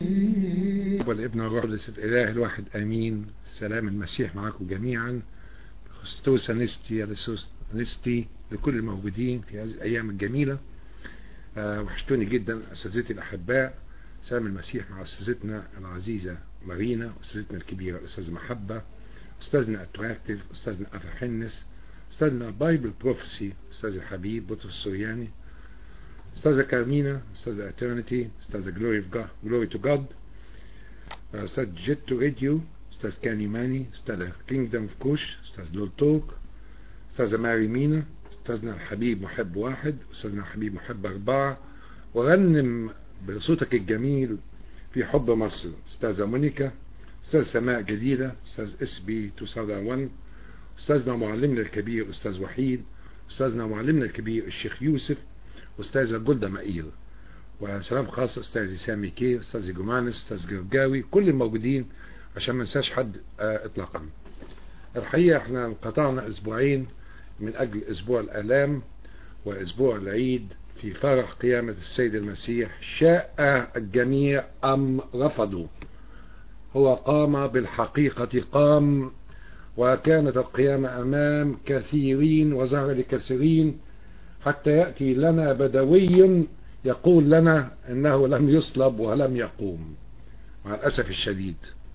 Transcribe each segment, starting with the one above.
والابن والروح القدس الاله الواحد امين سلام المسيح معكم جميعا خستوس انستي اليسوس انستي لكل الموجودين في هذه الايام الجميله أه وحشتوني جدا اساتذتي الاحباء سلام المسيح مع اساتذتنا العزيزه مارينا اساتذتنا الكبيره الاستاذ محبه استاذنا اتراكتيف استاذنا افا حنس استاذنا بايبل بروفيسي استاذ الحبيب بطرس السورياني استاذة كارمينا استاذة اترنتي استاذة جلوري جلوري تو جاد استاذ جيت راديو استاذ كاني ماني استاذة كينجدم اوف كوش استاذ لول توك استاذة ماري مينا استاذنا الحبيب محب واحد استاذنا الحبيب محب اربعة ورنم بصوتك الجميل في حب مصر استاذة مونيكا استاذ سماء جديدة استاذ اس بي 2001 استاذنا معلمنا الكبير استاذ وحيد استاذنا معلمنا الكبير الشيخ يوسف استاذة جلدة مائير وسلام خاص استاذ سامي كي استاذ جمانس استاذ جرجاوي كل الموجودين عشان ما ننساش حد آه اطلاقا الحقيقة احنا انقطعنا اسبوعين من اجل اسبوع الالام واسبوع العيد في فرح قيامة السيد المسيح شاء الجميع ام رفضوا هو قام بالحقيقة قام وكانت القيامة امام كثيرين وظهر لكثيرين حتى يأتي لنا بدوي يقول لنا انه لم يصلب ولم يقوم مع الأسف الشديد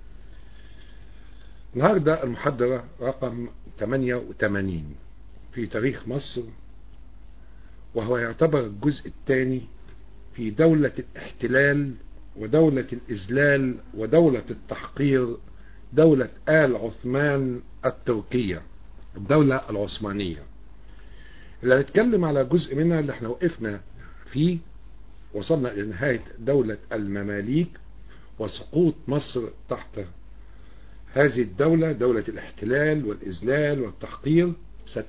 النهاردة المحاضرة رقم 88 في تاريخ مصر وهو يعتبر الجزء الثاني في دولة الاحتلال ودولة الإذلال ودولة التحقير دولة آل عثمان التركية الدولة العثمانية اللي هنتكلم على جزء منها اللي احنا وقفنا فيه وصلنا إلى نهاية دولة المماليك وسقوط مصر تحت هذه الدولة دولة الاحتلال والإذلال والتحقير سنة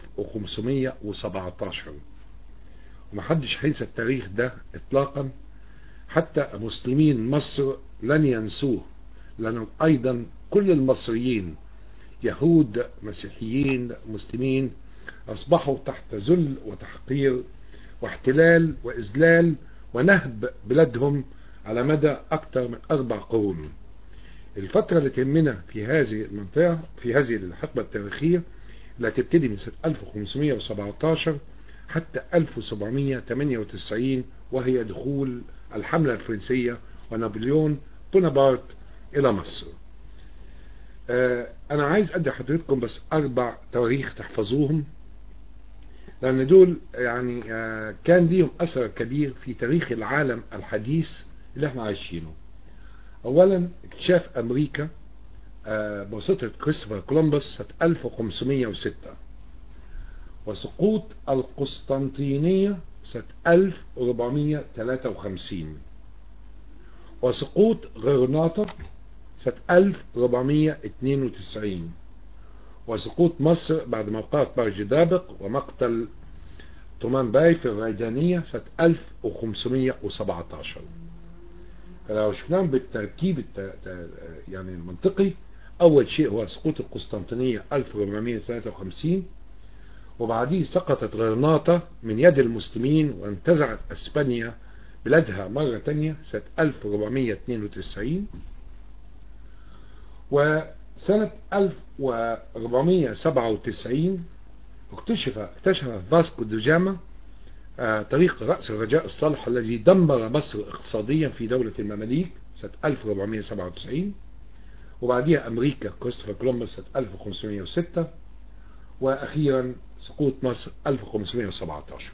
1517 ومحدش هينسى التاريخ ده اطلاقا حتى مسلمين مصر لن ينسوه لأنهم أيضا كل المصريين يهود مسيحيين مسلمين أصبحوا تحت ذل وتحقير واحتلال وإذلال ونهب بلادهم على مدى أكثر من أربع قرون الفترة اللي تهمنا في هذه المنطقة في هذه الحقبة التاريخية اللي هتبتدي من سنة 1517 حتى 1798 وهي دخول الحملة الفرنسية ونابليون بونابرت إلى مصر آه أنا عايز أدي حضرتكم بس أربع تواريخ تحفظوهم لأن دول يعني آه كان ليهم أثر كبير في تاريخ العالم الحديث اللي احنا عايشينه أولا اكتشاف أمريكا آه بواسطة كريستوفر كولومبوس سنة 1506 وسقوط القسطنطينية سنة 1453 وسقوط غرناطة سنة 1492 وسقوط مصر بعد موقعة برج دابق ومقتل طومان باي في الريدانية سنة 1517 فلو شفناهم بالتركيب يعني المنطقي أول شيء هو سقوط القسطنطينية 1453 وبعديه سقطت غرناطة من يد المسلمين وانتزعت أسبانيا بلادها مرة تانية سنة 1492 وسنة 1497 اكتشف اكتشف فاسكو دو جاما آه طريق رأس الرجاء الصالح الذي دمر مصر اقتصاديا في دولة المماليك سنة 1497 وبعديها أمريكا كريستوفر كولومبوس سنة 1506 وأخيرا سقوط مصر 1517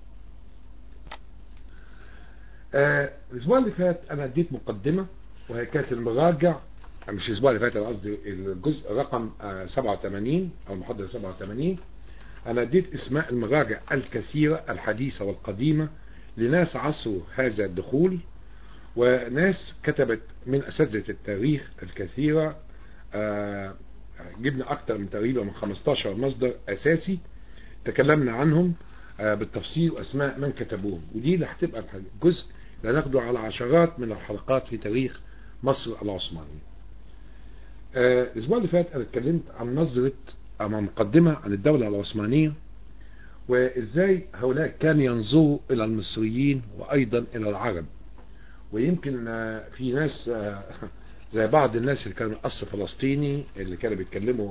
آه الأسبوع اللي فات أنا اديت مقدمة وهي كانت المراجع مش الأسبوع اللي فات أنا قصدي الجزء رقم آه 87 أو المحاضرة 87 أنا اديت اسماء المراجع الكثيرة الحديثة والقديمة لناس عصروا هذا الدخول وناس كتبت من أساتذة التاريخ الكثيرة آه جبنا أكتر من تقريبا من 15 مصدر أساسي تكلمنا عنهم آه بالتفصيل وأسماء من كتبوهم ودي اللي هتبقى جزء اللي هناخده على عشرات من الحلقات في تاريخ مصر العثماني آه الأسبوع اللي فات أنا اتكلمت عن نظرة أو مقدمة عن الدولة العثمانية وإزاي هؤلاء كانوا ينظروا إلى المصريين وأيضا إلى العرب ويمكن في ناس زي بعض الناس اللي كانوا من اصل فلسطيني اللي كانوا بيتكلموا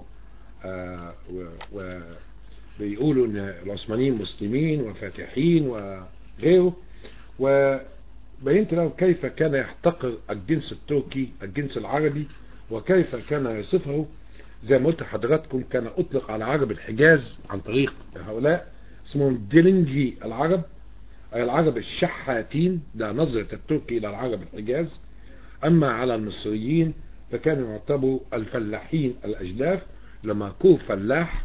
وبيقولوا ان العثمانيين مسلمين وفاتحين وغيره وبينت له كيف كان يحتقر الجنس التركي الجنس العربي وكيف كان يصفه زي ما قلت لحضراتكم كان اطلق على عرب الحجاز عن طريق هؤلاء اسمهم ديلنجي العرب أي العرب الشحاتين ده نظرة التركي إلى العرب الحجاز أما على المصريين فكانوا يعتبروا الفلاحين الأجلاف لما كوف فلاح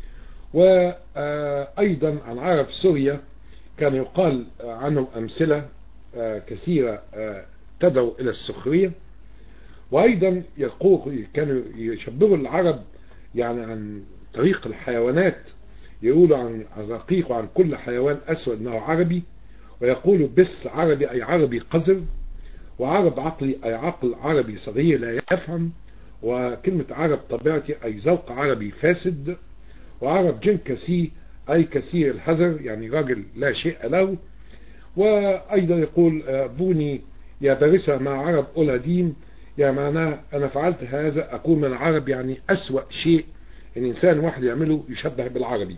وأيضا عن عرب سوريا كان يقال عنهم أمثلة كثيرة تدعو إلى السخرية وأيضا يقول كانوا يشبهوا العرب يعني عن طريق الحيوانات يقولوا عن الرقيق وعن كل حيوان أسود أنه عربي ويقولوا بس عربي أي عربي قذر وعرب عقلي أي عقل عربي صغير لا يفهم وكلمة عرب طبيعتي أي ذوق عربي فاسد وعرب جنكسي أي كثير الحذر يعني راجل لا شيء له وأيضا يقول بوني يا بارسة مع عرب أولادين يعني معناه أنا فعلت هذا أكون من العرب يعني أسوأ شيء ان انسان واحد يعمله يشبه بالعربي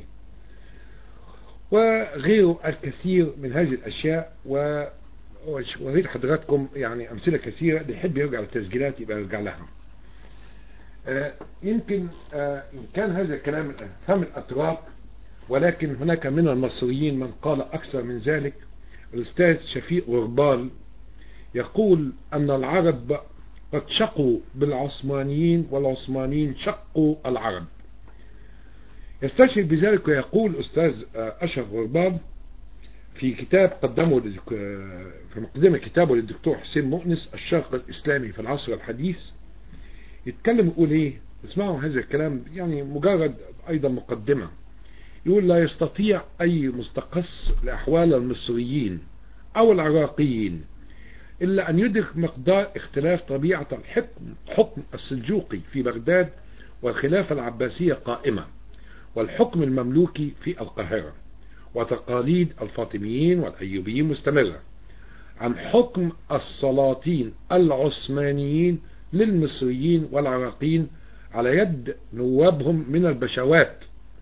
وغيره الكثير من هذه الاشياء و واريد حضراتكم يعني امثله كثيره اللي يحب يرجع للتسجيلات يبقى يرجع لها آه يمكن آه ان كان هذا الكلام من افهام الاتراك ولكن هناك من المصريين من قال اكثر من ذلك الاستاذ شفيق غربال يقول ان العرب قد شقوا بالعثمانيين والعثمانيين شقوا العرب يستشهد بذلك ويقول أستاذ أشرف غربان في كتاب قدمه في مقدمة كتابه للدكتور حسين مؤنس الشرق الإسلامي في العصر الحديث يتكلم يقول ايه اسمعوا هذا الكلام يعني مجرد أيضا مقدمة يقول لا يستطيع أي مستقص لأحوال المصريين أو العراقيين إلا أن يدرك مقدار اختلاف طبيعة الحكم حكم السلجوقي في بغداد والخلافة العباسية قائمة والحكم المملوكي في القاهرة وتقاليد الفاطميين والأيوبيين مستمرة عن حكم السلاطين العثمانيين للمصريين والعراقيين على يد نوابهم من البشوات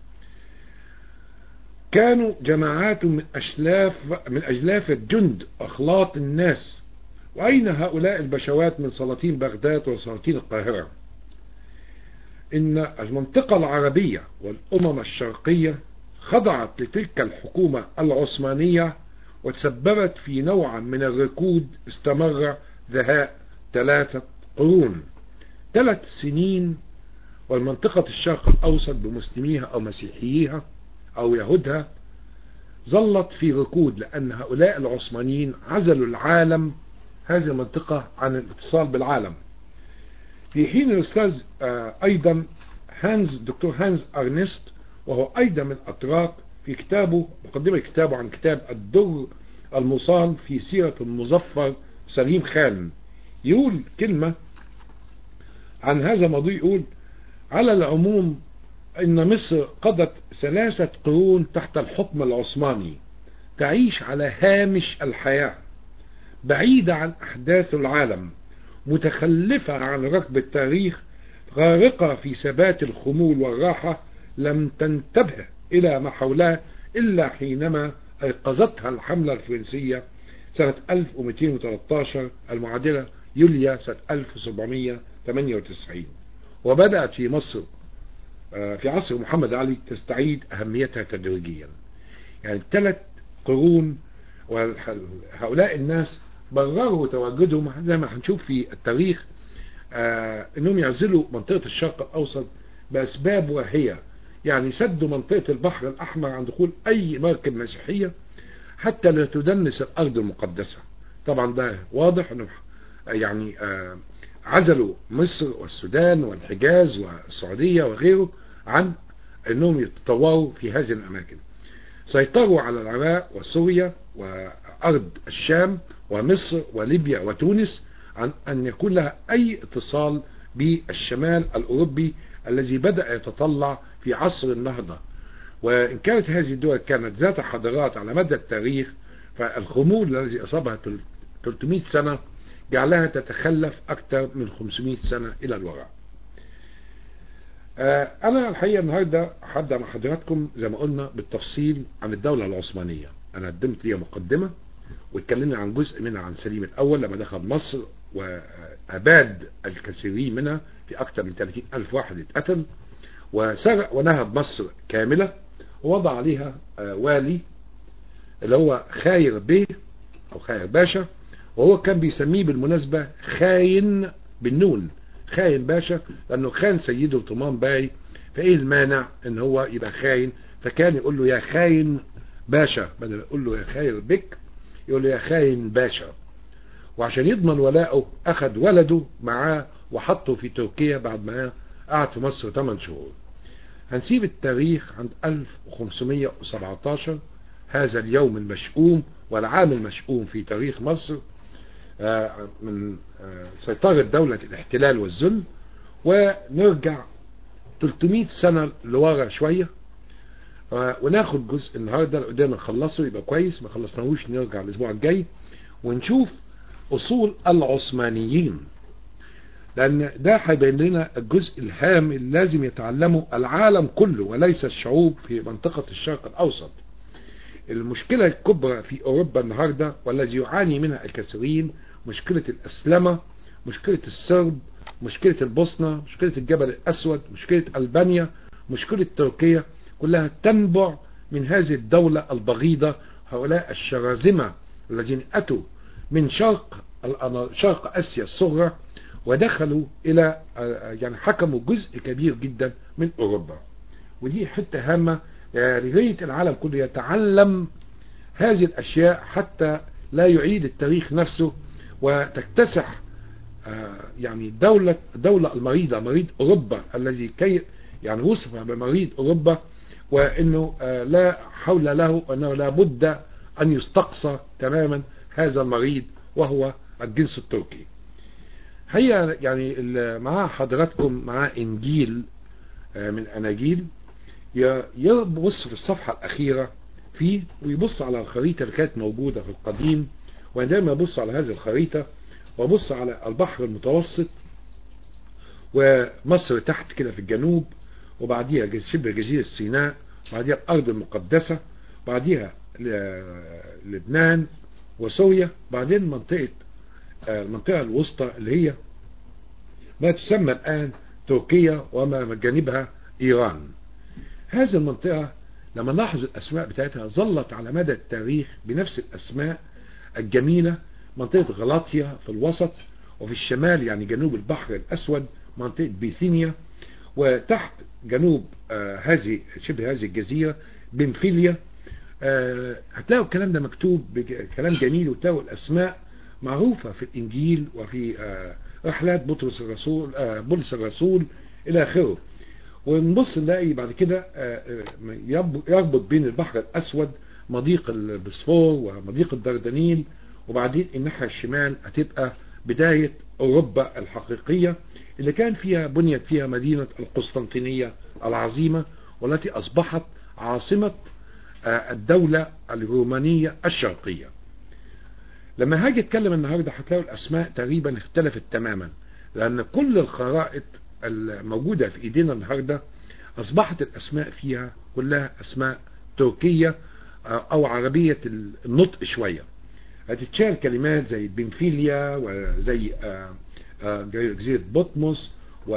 كانوا جماعات من أشلاف من أجلاف الجند أخلاط الناس وأين هؤلاء البشوات من سلاطين بغداد وسلاطين القاهرة إن المنطقة العربية والأمم الشرقية خضعت لتلك الحكومة العثمانية وتسببت في نوع من الركود استمر ذهاء ثلاثة قرون ثلاث سنين والمنطقة الشرق الأوسط بمسلميها أو مسيحييها أو يهودها ظلت في ركود لأن هؤلاء العثمانيين عزلوا العالم هذه المنطقة عن الاتصال بالعالم في حين الأستاذ أيضا هانز دكتور هانز أرنست وهو أيضا من أتراك في كتابه مقدمة كتابه عن كتاب الدر المصان في سيرة المظفر سليم خان يقول كلمة عن هذا الموضوع يقول على العموم ان مصر قضت ثلاثة قرون تحت الحكم العثماني تعيش على هامش الحياة بعيدة عن احداث العالم متخلفة عن ركب التاريخ غارقة في ثبات الخمول والراحة لم تنتبه الى ما حولها الا حينما ايقظتها الحملة الفرنسية سنة 1213 المعادلة يوليا سنة 1798 وبدأت في مصر في عصر محمد علي تستعيد أهميتها تدريجيا يعني ثلاث قرون وهؤلاء الناس برروا تواجدهم زي ما هنشوف في التاريخ انهم يعزلوا منطقة الشرق الاوسط باسباب واهية يعني سدوا منطقة البحر الاحمر عن دخول اي مركب مسيحية حتى لا تدنس الارض المقدسة طبعا ده واضح انه يعني عزلوا مصر والسودان والحجاز والسعودية وغيره عن انهم يتطوروا في هذه الاماكن سيطروا على العراق وسوريا وارض الشام ومصر وليبيا وتونس عن ان يكون لها اي اتصال بالشمال الاوروبي الذي بدأ يتطلع في عصر النهضة وان كانت هذه الدول كانت ذات حضارات على مدى التاريخ فالخمول الذي اصابها 300 سنة جعلها تتخلف أكثر من 500 سنة إلى الوراء أنا الحقيقة النهاردة هبدأ مع حضراتكم زي ما قلنا بالتفصيل عن الدولة العثمانية أنا قدمت ليها مقدمة واتكلمنا عن جزء منها عن سليم الأول لما دخل مصر وأباد الكثيرين منها في أكثر من 30 ألف واحد اتقتل وسرق ونهب مصر كاملة ووضع عليها والي اللي هو خاير بيه أو خاير باشا وهو كان بيسميه بالمناسبة خاين بالنون خاين باشا لأنه خان سيده طمان باي فإيه المانع إن هو يبقى خاين فكان يقول له يا خاين باشا بدل يقول له يا خاير بك يقول له يا خاين باشا وعشان يضمن ولاءه أخذ ولده معاه وحطه في تركيا بعد ما قعد في مصر 8 شهور هنسيب التاريخ عند 1517 هذا اليوم المشؤوم والعام المشؤوم في تاريخ مصر من سيطرة دولة الاحتلال والذل ونرجع 300 سنة لورا شوية وناخد جزء النهاردة لو قدرنا نخلصه يبقى كويس ما خلصناهوش نرجع الاسبوع الجاي ونشوف اصول العثمانيين لان ده هيبين لنا الجزء الهام اللي لازم يتعلمه العالم كله وليس الشعوب في منطقة الشرق الاوسط المشكلة الكبرى في اوروبا النهاردة والذي يعاني منها الكثيرين مشكلة الاسلمة مشكلة السرب مشكلة البوسنة مشكلة الجبل الاسود مشكلة البانيا مشكلة تركيا كلها تنبع من هذه الدولة البغيضة هؤلاء الشرازمة الذين أتوا من شرق شرق أسيا الصغرى ودخلوا إلى يعني حكموا جزء كبير جدا من أوروبا ودي حتة هامة لغاية العالم كله يتعلم هذه الأشياء حتى لا يعيد التاريخ نفسه وتكتسح يعني دولة دولة المريضة مريض أوروبا الذي كي يعني وصف بمريض أوروبا وانه لا حول له وانه لا بد ان يستقصى تماما هذا المريض وهو الجنس التركي هي يعني مع حضراتكم مع انجيل من اناجيل يبص في الصفحة الاخيرة فيه ويبص على الخريطة اللي كانت موجودة في القديم وعندما يبص على هذه الخريطة ويبص على البحر المتوسط ومصر تحت كده في الجنوب وبعديها شبه جزيرة سيناء بعديها الأرض المقدسة بعديها لبنان وسوريا بعدين منطقة المنطقة الوسطى اللي هي ما تسمى الآن تركيا وما جانبها إيران هذه المنطقة لما نلاحظ الأسماء بتاعتها ظلت على مدى التاريخ بنفس الأسماء الجميلة منطقة غلاطيا في الوسط وفي الشمال يعني جنوب البحر الأسود منطقة بيثينيا وتحت جنوب آه هذه شبه هذه الجزيرة بنفيليا آه هتلاقوا الكلام ده مكتوب كلام جميل وتلاقوا الأسماء معروفة في الإنجيل وفي آه رحلات بطرس الرسول بولس الرسول إلى آخره ونبص نلاقي بعد كده يربط بين البحر الأسود مضيق البسفور ومضيق الدردنيل وبعدين الناحية الشمال هتبقى بداية أوروبا الحقيقية اللي كان فيها بنيت فيها مدينة القسطنطينية العظيمة والتي أصبحت عاصمة الدولة الرومانية الشرقية لما هاجي اتكلم النهاردة هتلاقوا الأسماء تقريبا اختلفت تماما لأن كل الخرائط الموجودة في إيدينا النهاردة أصبحت الأسماء فيها كلها أسماء تركية أو عربية النطق شوية هتتشال كلمات زي بنفيليا وزي جزيرة بطمس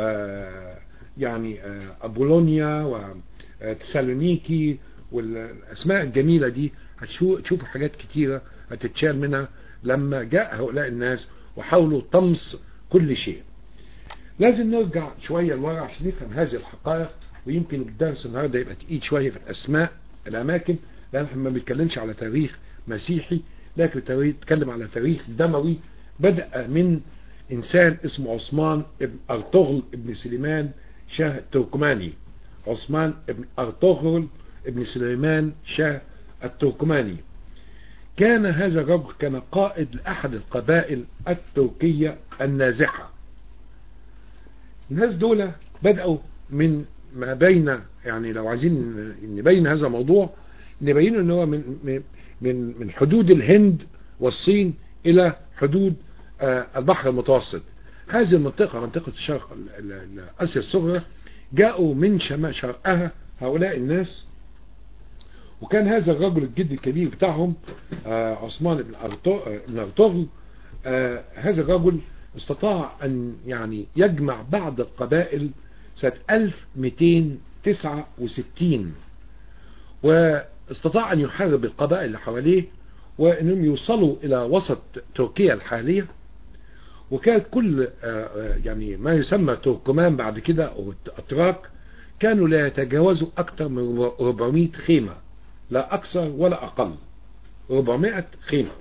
ويعني أبولونيا وتسالونيكي والأسماء الجميلة دي هتشوفوا حاجات كتيرة هتتشال منها لما جاء هؤلاء الناس وحاولوا طمس كل شيء لازم نرجع شوية لورا عشان نفهم هذه الحقائق ويمكن الدرس النهاردة يبقى تقيل شوية في الأسماء الأماكن لأن احنا ما بنتكلمش على تاريخ مسيحي لكن بنتكلم على تاريخ دموي بدأ من إنسان اسمه عثمان ابن أرطغرل ابن سليمان شاه التركماني عثمان ابن أرطغرل ابن سليمان شاه التركماني كان هذا الرجل كان قائد لأحد القبائل التركية النازحة الناس دول بدأوا من ما بين يعني لو عايزين نبين هذا الموضوع نبين ان هو من من من حدود الهند والصين الى حدود البحر المتوسط هذه المنطقة منطقة الشرق آسيا الصغرى جاءوا من شمال شرقها هؤلاء الناس وكان هذا الرجل الجد الكبير بتاعهم عثمان بن أرطغرل هذا الرجل استطاع أن يعني يجمع بعض القبائل سنة 1269 واستطاع أن يحارب القبائل اللي حواليه وأنهم يوصلوا إلى وسط تركيا الحالية وكانت كل يعني ما يسمى تركمان بعد كده أو أتراك كانوا لا يتجاوزوا أكثر من 400 خيمة لا أكثر ولا أقل 400 خيمة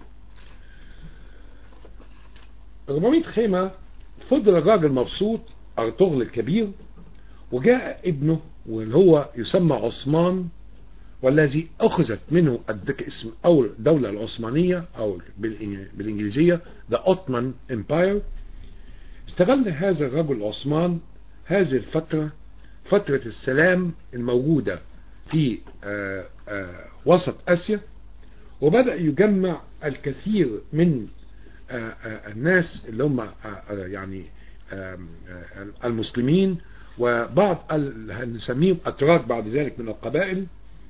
400 خيمة فضل الراجل مبسوط أرطغرل الكبير وجاء ابنه واللي هو يسمى عثمان والذي أخذت منه اسم أو الدولة العثمانية أو بالإنجليزية The Ottoman Empire استغل هذا الرجل عثمان هذه الفترة فترة السلام الموجودة في آآ آآ وسط آسيا وبدأ يجمع الكثير من آآ الناس اللي هم يعني المسلمين وبعض نسميهم أتراك بعد ذلك من القبائل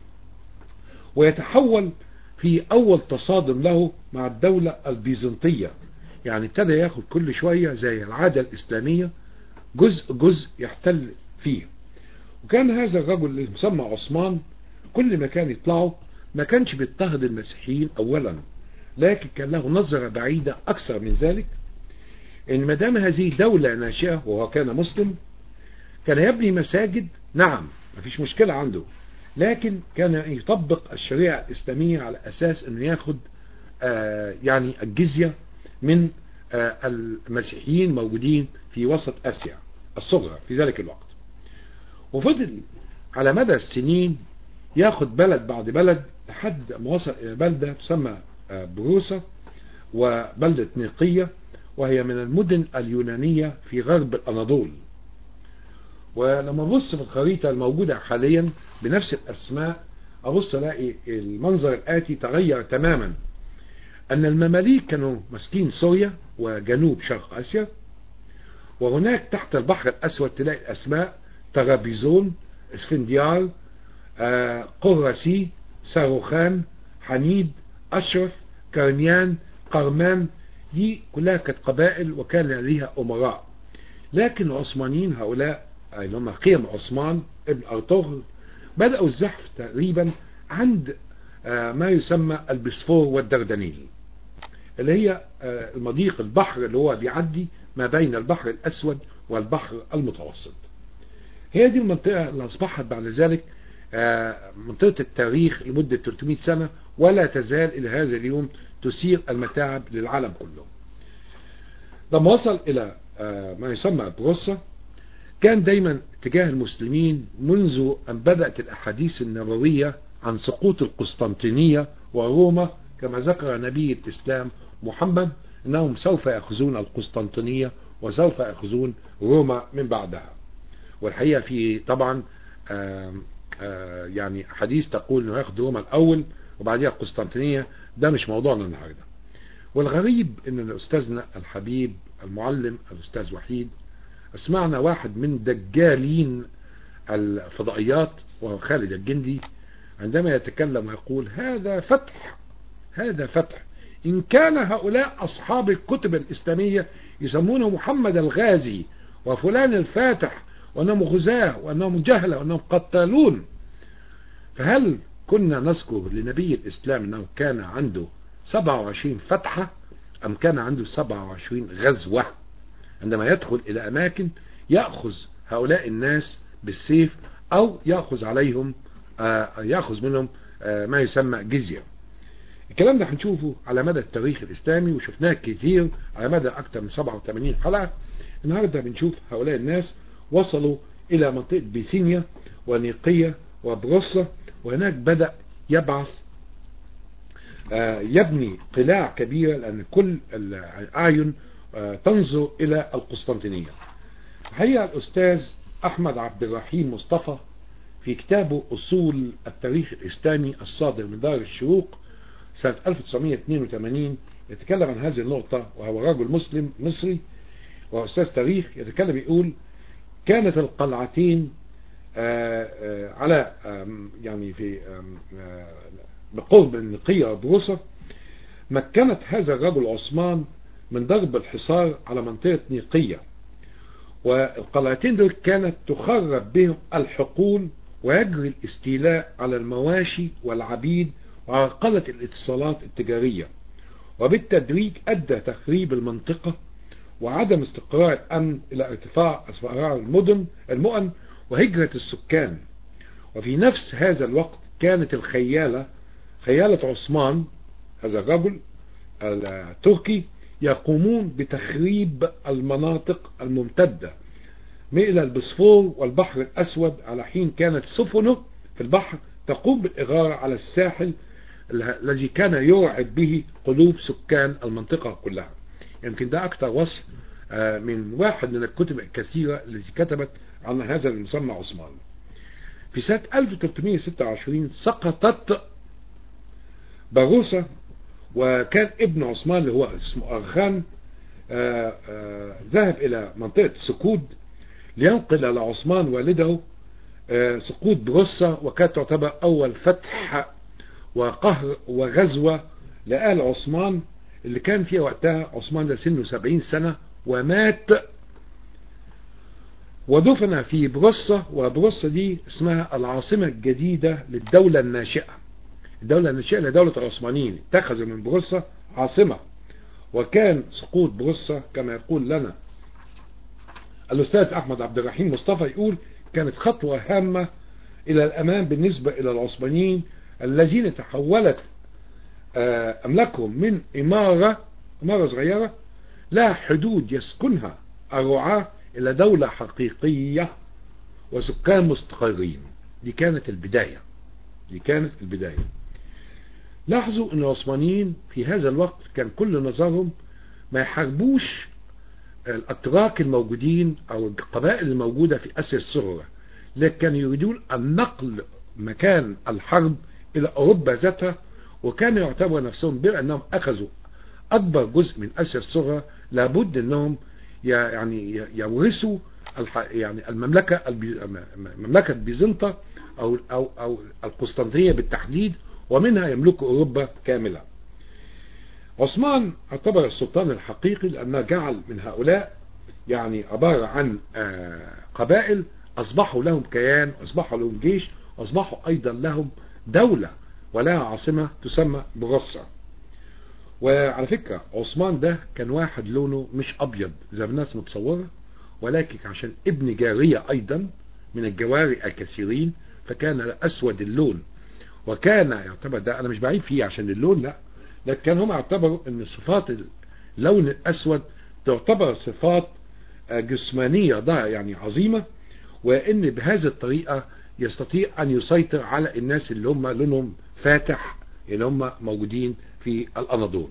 ويتحول في أول تصادم له مع الدولة البيزنطية يعني ابتدى ياخد كل شوية زي العادة الإسلامية جزء جزء يحتل فيه وكان هذا الرجل اللي مسمى عثمان كل ما كان يطلعه ما كانش بيضطهد المسيحيين أولا لكن كان له نظرة بعيدة أكثر من ذلك إن ما دام هذه دولة ناشئة وهو كان مسلم كان يبني مساجد نعم ما فيش مشكلة عنده لكن كان يطبق الشريعة الإسلامية على أساس أنه ياخد آه يعني الجزية من آه المسيحيين موجودين في وسط آسيا الصغرى في ذلك الوقت وفضل على مدى السنين ياخد بلد بعد بلد لحد ما وصل إلى بلدة تسمى آه بروسا وبلدة نيقية وهي من المدن اليونانية في غرب الأناضول ولما ابص في الخريطة الموجودة حاليا بنفس الأسماء أبص ألاقي المنظر الآتي تغير تماما أن المماليك كانوا ماسكين سوريا وجنوب شرق آسيا وهناك تحت البحر الأسود تلاقي الأسماء ترابيزون اسفنديار آه قرسي ساروخان حنيد أشرف كرميان قرمان دي كلها كانت قبائل وكان لها أمراء لكن العثمانيين هؤلاء اللي هم قيم عثمان ابن أرطغرل بدأوا الزحف تقريبا عند ما يسمى البسفور والدردنيل اللي هي المضيق البحر اللي هو بيعدي ما بين البحر الأسود والبحر المتوسط هي دي المنطقة اللي أصبحت بعد ذلك منطقة التاريخ لمدة 300 سنة ولا تزال إلى هذا اليوم تثير المتاعب للعالم كله لما وصل إلى ما يسمى بروسا كان دايما تجاه المسلمين منذ أن بدأت الأحاديث النبوية عن سقوط القسطنطينية وروما كما ذكر نبي الإسلام محمد أنهم سوف يأخذون القسطنطينية وسوف يأخذون روما من بعدها والحقيقة في طبعا آآ آآ يعني حديث تقول أنه يأخذ روما الأول وبعدها القسطنطينية ده مش موضوعنا النهاردة والغريب أن أستاذنا الحبيب المعلم الأستاذ وحيد اسمعنا واحد من دجالين الفضائيات وهو خالد الجندي عندما يتكلم ويقول هذا فتح هذا فتح إن كان هؤلاء أصحاب الكتب الإسلامية يسمونه محمد الغازي وفلان الفاتح وأنهم غزاة وأنهم جهلة وأنهم قتالون فهل كنا نذكر لنبي الإسلام أنه كان عنده 27 فتحة أم كان عنده 27 غزوة عندما يدخل إلى أماكن يأخذ هؤلاء الناس بالسيف أو يأخذ عليهم يأخذ منهم ما يسمى جزية الكلام ده هنشوفه على مدى التاريخ الإسلامي وشفناه كتير على مدى أكثر من 87 حلقة النهاردة بنشوف هؤلاء الناس وصلوا إلى منطقة بيسينيا ونيقية وبروسا وهناك بدأ يبعث يبني قلاع كبيرة لأن كل الأعين تنظر إلى القسطنطينية الحقيقة الأستاذ أحمد عبد الرحيم مصطفى في كتابه أصول التاريخ الإسلامي الصادر من دار الشروق سنة 1982 يتكلم عن هذه النقطة وهو رجل مسلم مصري وأستاذ تاريخ يتكلم يقول كانت القلعتين آآ آآ على يعني في بقرب النقية وبروسة مكنت هذا الرجل عثمان من ضرب الحصار على منطقة نيقية والقلعتين دول كانت تخرب بهم الحقول ويجري الاستيلاء على المواشي والعبيد وعرقلة الاتصالات التجارية وبالتدريج أدى تخريب المنطقة وعدم استقرار الأمن إلى ارتفاع أسعار المدن المؤن وهجرة السكان وفي نفس هذا الوقت كانت الخيالة خيالة عثمان هذا الرجل التركي يقومون بتخريب المناطق الممتدة إلى البسفور والبحر الأسود على حين كانت سفنه في البحر تقوم بالإغارة على الساحل الذي كان يرعب به قلوب سكان المنطقة كلها يمكن ده أكثر وصف من واحد من الكتب الكثيرة التي كتبت عن هذا المسمى عثمان في سنة 1326 سقطت باروسة وكان ابن عثمان اللي هو اسمه أرخان ذهب إلى منطقة سكود لينقل لعثمان والده سقوط بروسة وكانت تعتبر أول فتح وقهر وغزوة لآل عثمان اللي كان فيها وقتها عثمان ده سنه 70 سنة ومات ودفن في بروسة وبروسة دي اسمها العاصمة الجديدة للدولة الناشئة الدولة الناشئة لدولة العثمانيين اتخذوا من بروسة عاصمة وكان سقوط بروسة كما يقول لنا الأستاذ أحمد عبد الرحيم مصطفى يقول كانت خطوة هامة إلى الأمام بالنسبة إلى العثمانيين الذين تحولت أملاكهم من إمارة إمارة صغيرة لا حدود يسكنها الرعاة إلى دولة حقيقية وسكان مستقرين دي كانت البداية دي كانت البداية لاحظوا أن العثمانيين في هذا الوقت كان كل نظرهم ما يحاربوش الأتراك الموجودين أو القبائل الموجودة في آسيا الصغرى لكن كانوا يريدون النقل مكان الحرب إلى أوروبا ذاتها وكانوا يعتبروا نفسهم بما أنهم أخذوا أكبر جزء من آسيا الصغرى لابد أنهم يعني يورثوا يعني المملكة مملكة بيزنطة أو أو أو القسطنطينية بالتحديد ومنها يملكوا أوروبا كاملة. عثمان اعتبر السلطان الحقيقي لأنه جعل من هؤلاء يعني عبارة عن قبائل أصبحوا لهم كيان أصبحوا لهم جيش أصبحوا أيضا لهم دولة ولها عاصمة تسمى بغصة وعلى فكرة عثمان ده كان واحد لونه مش أبيض زي ما الناس متصورة ولكن عشان ابن جارية أيضا من الجواري الكثيرين فكان أسود اللون وكان يعتبر ده أنا مش بعيد فيه عشان اللون لا لكن كان هم يعتبروا أن صفات اللون الأسود تعتبر صفات جسمانية ده يعني عظيمة وأن بهذه الطريقة يستطيع أن يسيطر على الناس اللي هم لونهم فاتح اللي هم موجودين في الأناضول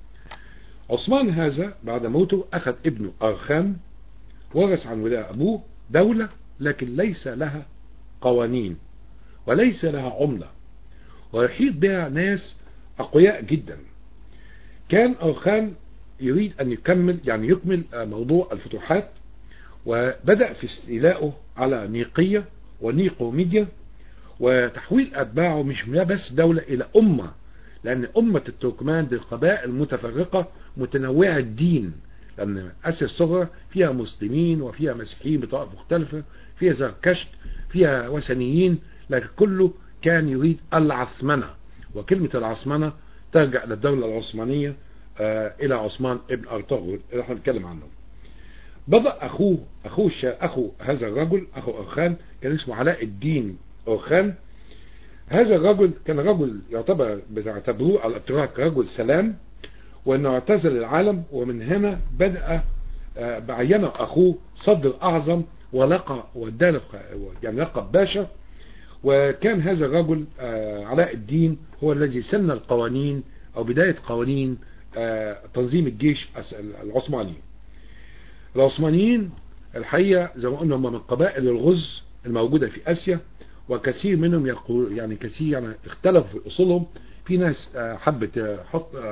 عثمان هذا بعد موته أخذ ابنه أرخان ورث عن ولاء أبوه دولة لكن ليس لها قوانين وليس لها عملة ويحيط بها ناس أقوياء جدا كان أرخان يريد أن يكمل يعني يكمل موضوع الفتوحات وبدأ في استيلائه على نيقية ونيقوميديا وتحويل أتباعه مش بس دولة إلى أمة لأن أمة التركمان دي قبائل متفرقة متنوعة الدين لأن آسيا الصغرى فيها مسلمين وفيها مسيحيين بطوائف مختلفة فيها زركشت فيها وثنيين لكن كله كان يريد العثمنة وكلمة العثمنة ترجع للدولة العثمانية آه إلى عثمان ابن أرطغرل اللي احنا بنتكلم عنه بدأ أخوه أخوه أخو هذا الرجل أخو أرخان كان اسمه علاء الدين أرخان هذا الرجل كان رجل يعتبر بيعتبروه الاتراك رجل سلام وانه اعتزل العالم ومن هنا بدأ بعينه اخوه صدر اعظم ولقى واداله يعني لقب باشا وكان هذا الرجل علاء الدين هو الذي سن القوانين او بداية قوانين تنظيم الجيش العثماني العثمانيين الحقيقة زي ما قلنا هم من قبائل الغز الموجودة في اسيا وكثير منهم يقول يعني كثير يعني اختلفوا في اصولهم في ناس حبت تحط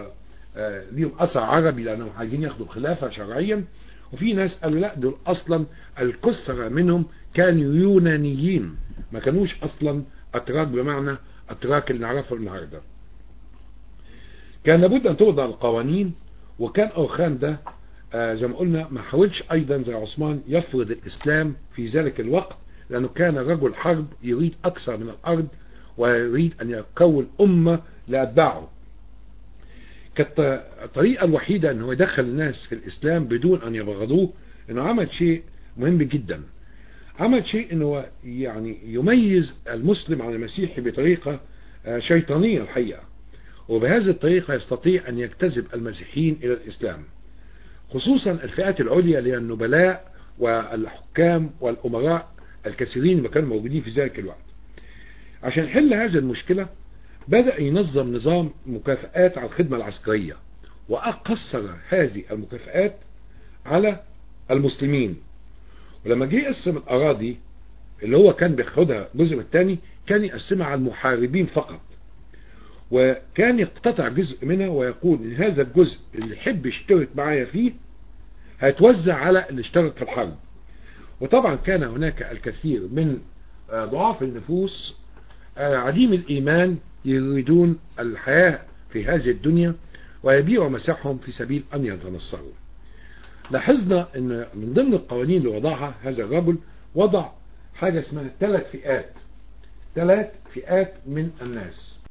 آه، ليهم اثر عربي لانهم عايزين ياخدوا خلافه شرعيا وفي ناس قالوا لا دول اصلا الكسرى منهم كانوا يونانيين ما كانوش اصلا اتراك بمعنى اتراك اللي نعرفه النهارده كان لابد ان توضع القوانين وكان اورخان ده آه زي ما قلنا ما حاولش ايضا زي عثمان يفرض الاسلام في ذلك الوقت لانه كان رجل حرب يريد اكثر من الارض ويريد ان يكون امه لاتباعه كانت الطريقه الوحيده ان هو يدخل الناس في الاسلام بدون ان يبغضوه انه عمل شيء مهم جدا عمل شيء انه يعني يميز المسلم عن المسيحي بطريقه آه، شيطانيه الحقيقه وبهذه الطريقه يستطيع ان يجتذب المسيحيين الى الاسلام خصوصا الفئات العليا اللي هي النبلاء والحكام والامراء الكثيرين اللي كانوا موجودين في ذلك الوقت عشان يحل هذه المشكله بدأ ينظم نظام مكافآت على الخدمة العسكرية وأقصر هذه المكافآت على المسلمين ولما جه يقسم الأراضي اللي هو كان بياخدها الجزء الثاني كان يقسمها على المحاربين فقط وكان يقتطع جزء منها ويقول ان هذا الجزء اللي يحب يشترك معايا فيه هيتوزع على اللي اشترك في الحرب وطبعا كان هناك الكثير من آه، ضعاف النفوس آه، عديم الإيمان يريدون الحياة في هذه الدنيا ويبيعوا مساحهم في سبيل أن يتنصروا لاحظنا أن من ضمن القوانين اللي وضعها هذا الرجل وضع حاجة اسمها ثلاث فئات ثلاث فئات من الناس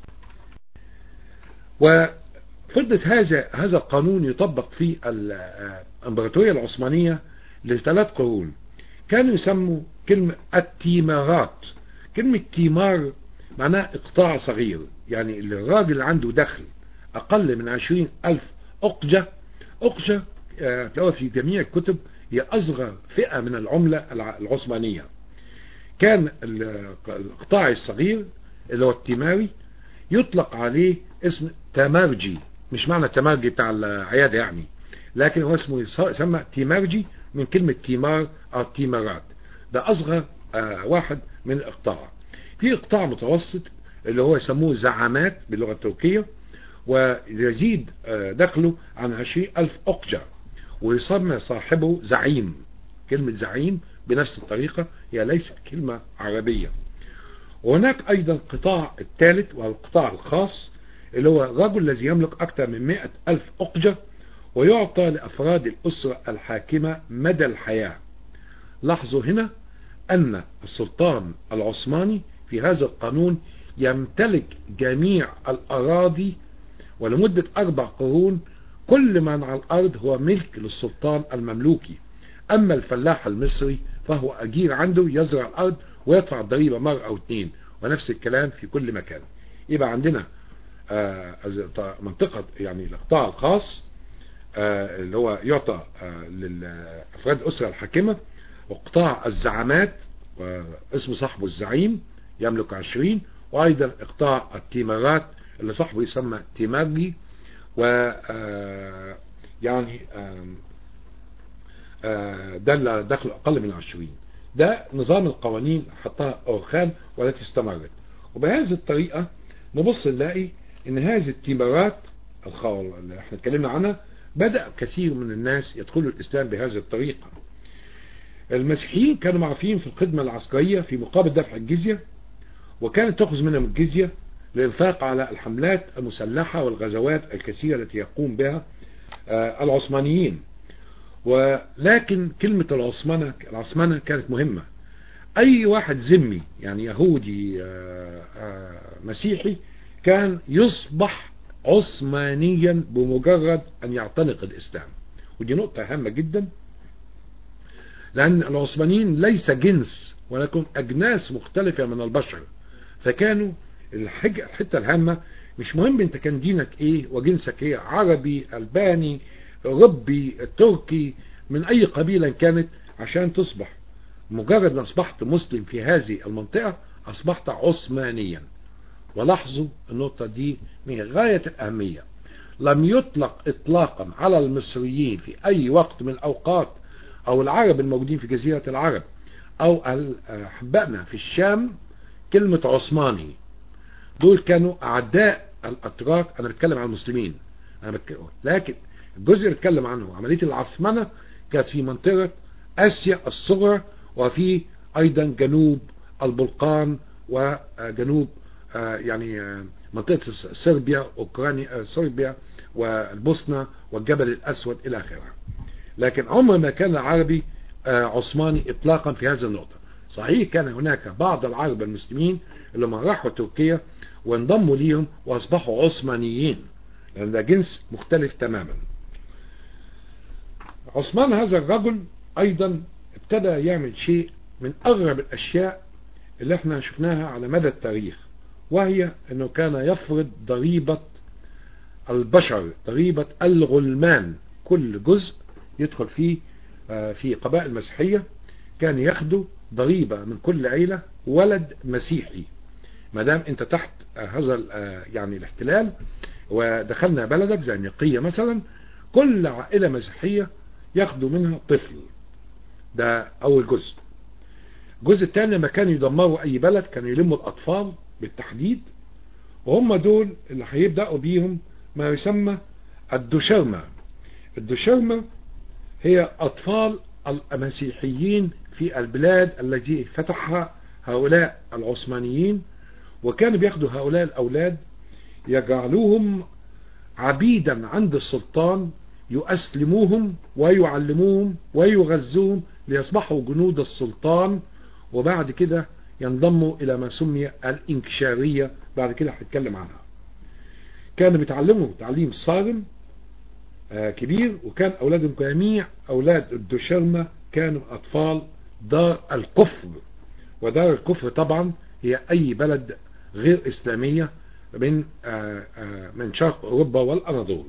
وفضلت هذا هذا القانون يطبق في الامبراطوريه العثمانيه لثلاث قرون كانوا يسموا كلمه التيمارات كلمه تيمار معناه اقطاع صغير يعني الراجل اللي عنده دخل اقل من عشرين الف اقجة اقجة آه، تلاقوها في جميع الكتب هي اصغر فئة من العملة العثمانية كان الاقطاع الصغير اللي هو التماري يطلق عليه اسم تمارجي مش معنى تمارجي بتاع العيادة يعني لكن هو اسمه يسمى تيمارجي من كلمة تيمار او تيمارات ده اصغر آه، واحد من الاقطاع في قطاع متوسط اللي هو يسموه زعامات باللغة التركية ويزيد آه، دخله عن عشرين ألف أقجة ويسمى صاحبه زعيم كلمة زعيم بنفس الطريقة هي ليست كلمة عربية وهناك أيضا القطاع الثالث وهو القطاع الخاص اللي هو الرجل الذي يملك أكثر من مئة ألف أقجة ويعطى لأفراد الأسرة الحاكمة مدى الحياة لاحظوا هنا أن السلطان العثماني في هذا القانون يمتلك جميع الأراضي ولمدة أربع قرون كل من على الأرض هو ملك للسلطان المملوكي أما الفلاح المصري فهو أجير عنده يزرع الأرض ويدفع الضريبة مرة أو اثنين ونفس الكلام في كل مكان يبقى عندنا آه، منطقة يعني القطاع الخاص آه، اللي هو يعطى آه، للأفراد الأسرة الحاكمة وقطاع الزعامات واسم صاحبه الزعيم يملك عشرين وأيضا إقطاع التيمارات اللي صاحبه يسمى تيماجي و آه، يعني آه، ده دخل أقل من عشرين ده نظام القوانين حطها أورخان والتي استمرت وبهذه الطريقة نبص نلاقي ان هذه التيمارات اللي احنا اتكلمنا عنها بدأ كثير من الناس يدخلوا الإسلام بهذه الطريقة المسيحيين كانوا معروفين في الخدمة العسكرية في مقابل دفع الجزية وكانت تأخذ منهم الجزية للإنفاق على الحملات المسلحة والغزوات الكثيرة التي يقوم بها آه، العثمانيين ولكن كلمة العثمانة العثمانة كانت مهمة أي واحد ذمي يعني يهودي آه، آه، مسيحي كان يصبح عثمانيا بمجرد أن يعتنق الإسلام ودي نقطة هامة جدا لأن العثمانيين ليس جنس ولكن أجناس مختلفة من البشر فكانوا الحاجة الحتة الهامة مش مهم انت كان دينك ايه وجنسك ايه عربي الباني ربي تركي من اي قبيلة كانت عشان تصبح مجرد ما اصبحت مسلم في هذه المنطقة اصبحت عثمانيا ولاحظوا النقطة دي من غاية الأهمية لم يطلق إطلاقا على المصريين في أي وقت من الأوقات أو العرب الموجودين في جزيرة العرب أو أحبائنا في الشام كلمة عثماني دول كانوا أعداء الأتراك أنا بتكلم عن المسلمين أنا بتكلم لكن الجزء اللي اتكلم عنه عملية العثمنة كانت في منطقة آسيا الصغرى وفي أيضا جنوب البلقان وجنوب يعني منطقة صربيا أوكرانيا صربيا والبوسنة والجبل الأسود إلى آخره لكن عمر ما كان العربي عثماني إطلاقا في هذه النقطة صحيح كان هناك بعض العرب المسلمين اللي ما راحوا تركيا وانضموا ليهم وأصبحوا عثمانيين لأن ده جنس مختلف تماما عثمان هذا الرجل أيضا ابتدى يعمل شيء من أغرب الأشياء اللي احنا شفناها على مدى التاريخ وهي أنه كان يفرض ضريبة البشر ضريبة الغلمان كل جزء يدخل فيه في قبائل مسيحية كان ياخدوا ضريبة من كل عيلة ولد مسيحي ما دام انت تحت هذا يعني الاحتلال ودخلنا بلدك زي نقية مثلا كل عائلة مسيحية ياخدوا منها طفل ده اول جزء الجزء الثاني لما كانوا يدمروا اي بلد كانوا يلموا الاطفال بالتحديد وهم دول اللي هيبدأوا بيهم ما يسمى الدشرمة الدشرمة هي أطفال المسيحيين في البلاد التي فتحها هؤلاء العثمانيين وكانوا بياخدوا هؤلاء الأولاد يجعلوهم عبيدا عند السلطان يؤسلموهم ويعلموهم ويغذوهم ليصبحوا جنود السلطان وبعد كده ينضموا إلى ما سمي الانكشارية بعد كده هنتكلم عنها كانوا بيتعلموا تعليم صارم آه كبير وكان أولادهم جميع أولاد الدشرمة كانوا أطفال دار الكفر ودار الكفر طبعا هي أي بلد غير إسلامية من آه آه من شرق أوروبا والأناضول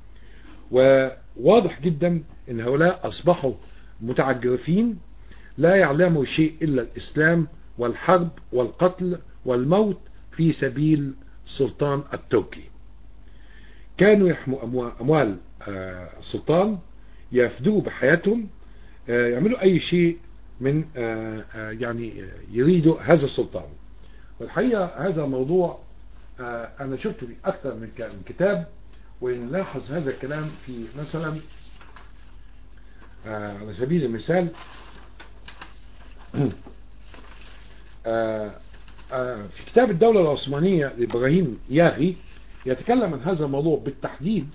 وواضح جدا أن هؤلاء أصبحوا متعجرفين لا يعلموا شيء إلا الإسلام والحرب والقتل والموت في سبيل السلطان التركي كانوا يحموا أموال السلطان يفدوه بحياتهم يعملوا أي شيء من يعني يريدوا هذا السلطان والحقيقة هذا موضوع أنا شفته في أكثر من كتاب ونلاحظ هذا الكلام في مثلا على سبيل المثال في كتاب الدولة العثمانية لإبراهيم ياغي يتكلم عن هذا الموضوع بالتحديد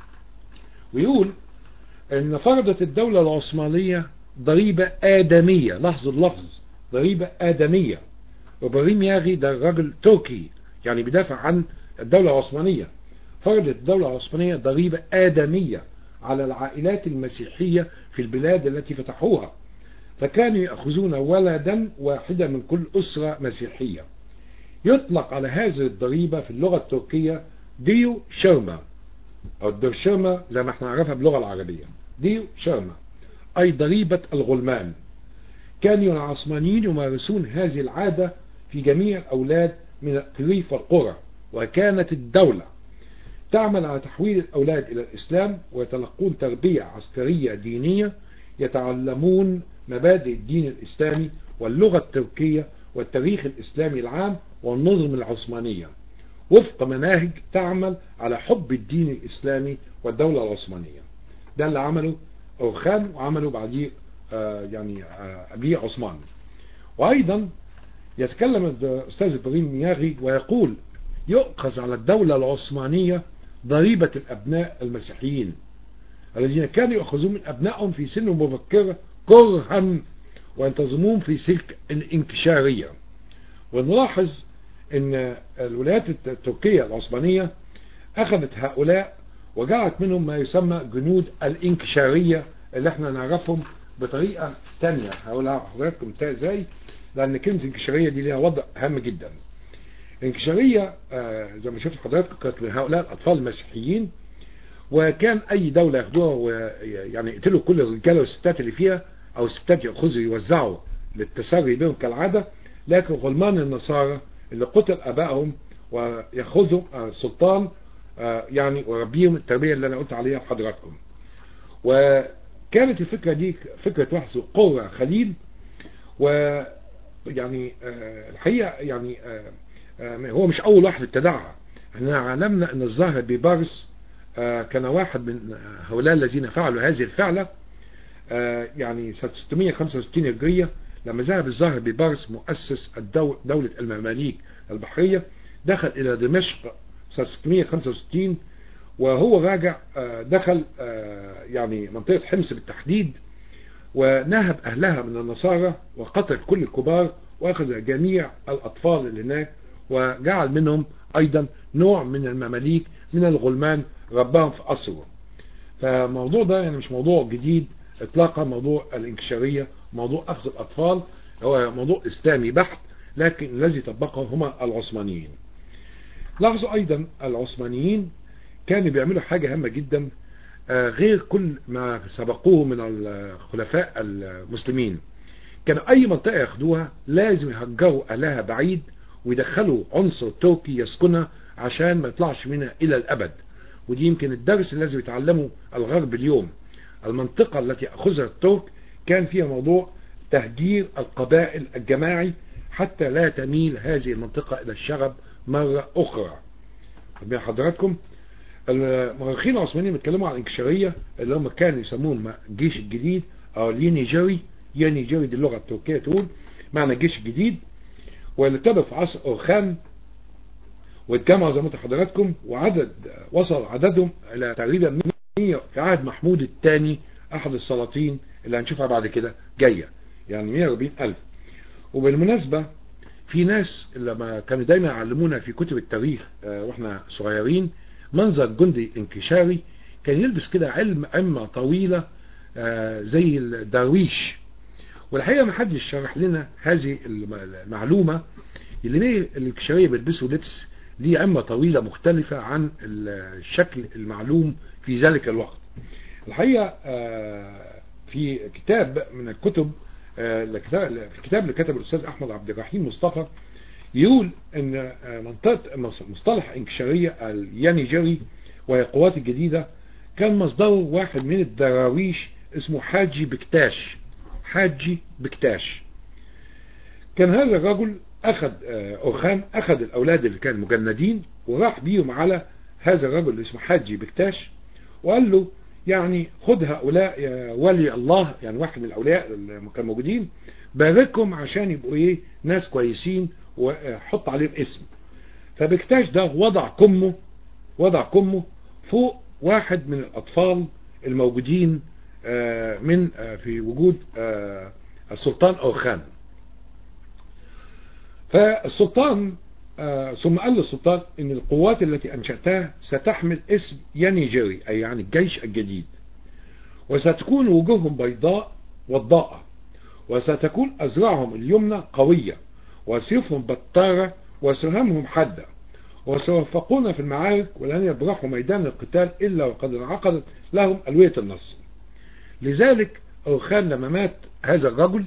ويقول ان فرضت الدولة العثمانية ضريبة آدمية لاحظوا اللفظ ضريبة آدمية وإبراهيم ياغي ده راجل تركي يعني بيدافع عن الدولة العثمانية فرضت الدولة العثمانية ضريبة آدمية على العائلات المسيحية في البلاد التي فتحوها فكانوا يأخذون ولدا واحدا من كل أسرة مسيحية يطلق على هذه الضريبة في اللغة التركية ديو شرما أو الدرشرما زي ما احنا نعرفها باللغة العربية ديو شرما أي ضريبة الغلمان كانوا العثمانيين يمارسون هذه العادة في جميع الأولاد من الريف والقرى وكانت الدولة تعمل على تحويل الأولاد إلى الإسلام ويتلقون تربية عسكرية دينية يتعلمون مبادئ الدين الإسلامي واللغة التركية والتاريخ الإسلامي العام والنظم العثمانية وفق مناهج تعمل على حب الدين الإسلامي والدولة العثمانية ده اللي عمله أورخان وعمله بعديه آه يعني آه أبيه عثمان وأيضا يتكلم الأستاذ إبراهيم مياغي ويقول يؤخذ على الدولة العثمانية ضريبة الأبناء المسيحيين الذين كانوا يأخذون من أبنائهم في سن مبكرة كرها وينتظمون في سلك الانكشارية ونلاحظ ان الولايات التركية العثمانية اخذت هؤلاء وجعلت منهم ما يسمى جنود الانكشارية اللي احنا نعرفهم بطريقة تانية هقول حضراتكم ازاي لان كلمة انكشارية دي ليها وضع هام جدا الانكشارية آه زي ما شفت حضراتكم كانت من هؤلاء الاطفال المسيحيين وكان اي دولة ياخدوها ويعني يقتلوا كل الرجاله والستات اللي فيها او الستات ياخذوا يوزعوا للتسري بهم كالعادة لكن غلمان النصارى اللي قتل ابائهم وياخذهم السلطان يعني وربيهم التربية اللي انا قلت عليها لحضراتكم وكانت الفكرة دي فكرة واحد قرة خليل ويعني الحقيقة يعني هو مش اول واحد ابتدعها احنا علمنا ان الظاهر بيبارس كان واحد من هؤلاء الذين فعلوا هذه الفعلة يعني سنة 665 هجرية لما ذهب الظاهر ببارس مؤسس الدولة دولة المماليك البحرية دخل إلى دمشق سنة 665 وهو راجع دخل يعني منطقة حمص بالتحديد ونهب أهلها من النصارى وقتل كل الكبار وأخذ جميع الأطفال اللي هناك وجعل منهم أيضا نوع من المماليك من الغلمان رباهم في أسره فالموضوع ده يعني مش موضوع جديد اطلاقا موضوع الانكشارية موضوع أخذ الأطفال هو موضوع إسلامي بحت لكن الذي طبقه هما العثمانيين لاحظوا أيضا العثمانيين كانوا بيعملوا حاجة هامة جدا غير كل ما سبقوه من الخلفاء المسلمين كانوا أي منطقة ياخدوها لازم يهجروا أهلها بعيد ويدخلوا عنصر تركي يسكنها عشان ما يطلعش منها إلى الأبد ودي يمكن الدرس اللي لازم يتعلمه الغرب اليوم المنطقة التي أخذها الترك كان فيها موضوع تهجير القبائل الجماعي حتى لا تميل هذه المنطقة إلى الشغب مرة أخرى بين حضراتكم المؤرخين العثمانيين بيتكلموا عن الانكشارية اللي هم كانوا يسموهم الجيش الجديد أو اليونيجري يونيجري دي اللغة التركية تقول معنى الجيش الجديد واللي ابتدى في عصر أورخان واتجمعوا زي ما حضراتكم وعدد وصل عددهم إلى تقريبا 100 في عهد محمود الثاني أحد السلاطين اللي هنشوفها بعد كده جاية يعني 140 ألف وبالمناسبة في ناس لما كانوا دايما يعلمونا في كتب التاريخ واحنا صغيرين منظر جندي انكشاري كان يلبس كده علم عمة طويلة زي الدرويش والحقيقة ما حدش شرح لنا هذه المعلومة اللي ليه الانكشارية بيلبسوا لبس ليه عمة طويلة مختلفة عن الشكل المعلوم في ذلك الوقت الحقيقة في كتاب من الكتب في كتاب اللي كتبه الأستاذ أحمد عبد الرحيم مصطفى يقول ان منطقة مصطلح انكشارية اليانيجري وهي القوات الجديدة كان مصدره واحد من الدراويش اسمه حاجي بكتاش حاجي بكتاش كان هذا الرجل اخذ اورخان اخذ الاولاد اللي كانوا مجندين وراح بيهم على هذا الرجل اللي اسمه حاجي بكتاش وقال له يعني خد هؤلاء يا ولي الله يعني واحد من الاولياء اللي كانوا موجودين باركهم عشان يبقوا ايه ناس كويسين وحط عليهم اسم فبكتاش ده وضع كمه وضع كمه فوق واحد من الأطفال الموجودين من في وجود السلطان أورخان فالسلطان ثم قال للسلطان ان القوات التي انشأتها ستحمل اسم يانيجري اي يعني الجيش الجديد وستكون وجوههم بيضاء وضاءة وستكون أزرعهم اليمنى قوية وسيوفهم بطارة وسهامهم حادة وسيوفقون في المعارك ولن يبرحوا ميدان القتال إلا وقد انعقدت لهم ألوية النصر لذلك أورخان لما مات هذا الرجل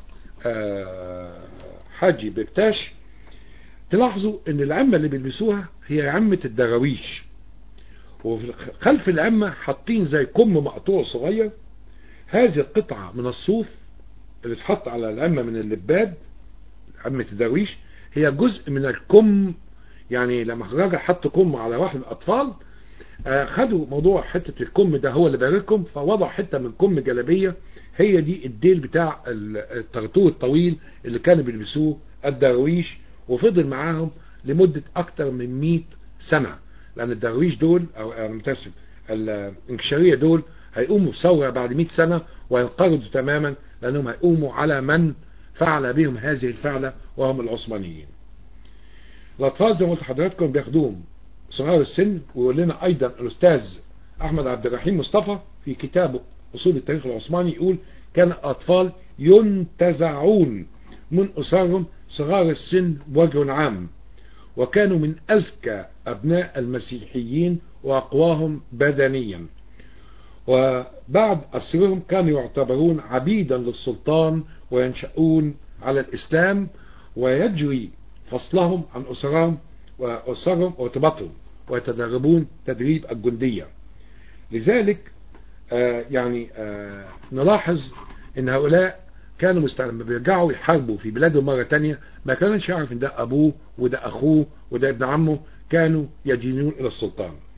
حاجي بكتاش تلاحظوا ان العمة اللي بيلبسوها هي عمة الدراويش وخلف العمة حاطين زي كم مقطوع صغير هذه القطعة من الصوف اللي اتحط على العمة من اللباد عمة الدرويش هي جزء من الكم يعني لما الراجل حط كم على واحد من الأطفال خدوا موضوع حتة الكم ده هو اللي باركهم فوضع حتة من كم جلبية هي دي الديل بتاع الطرطور الطويل اللي كانوا بيلبسوه الدرويش وفضل معاهم لمدة أكتر من 100 سنة لأن الدرويش دول أو أنا متأسف الانكشارية دول هيقوموا بثورة بعد 100 سنة وينقرضوا تماما لأنهم هيقوموا على من فعل بهم هذه الفعلة وهم العثمانيين الأطفال زي ما قلت حضراتكم بياخدوهم صغار السن ويقول لنا أيضا الأستاذ أحمد عبد الرحيم مصطفى في كتابه أصول التاريخ العثماني يقول كان الأطفال ينتزعون من أسرهم صغار السن بوجه عام وكانوا من أذكى أبناء المسيحيين وأقواهم بدنيا وبعد أسرهم كانوا يعتبرون عبيدا للسلطان وينشؤون على الإسلام ويجري فصلهم عن أسرهم وأسرهم وارتباطهم ويتدربون تدريب الجندية لذلك آه يعني آه نلاحظ ان هؤلاء كانوا مستعد لما بيرجعوا يحاربوا في بلادهم مرة تانية ما كانش يعرف ان ده ابوه وده اخوه وده ابن عمه كانوا يدينون الى السلطان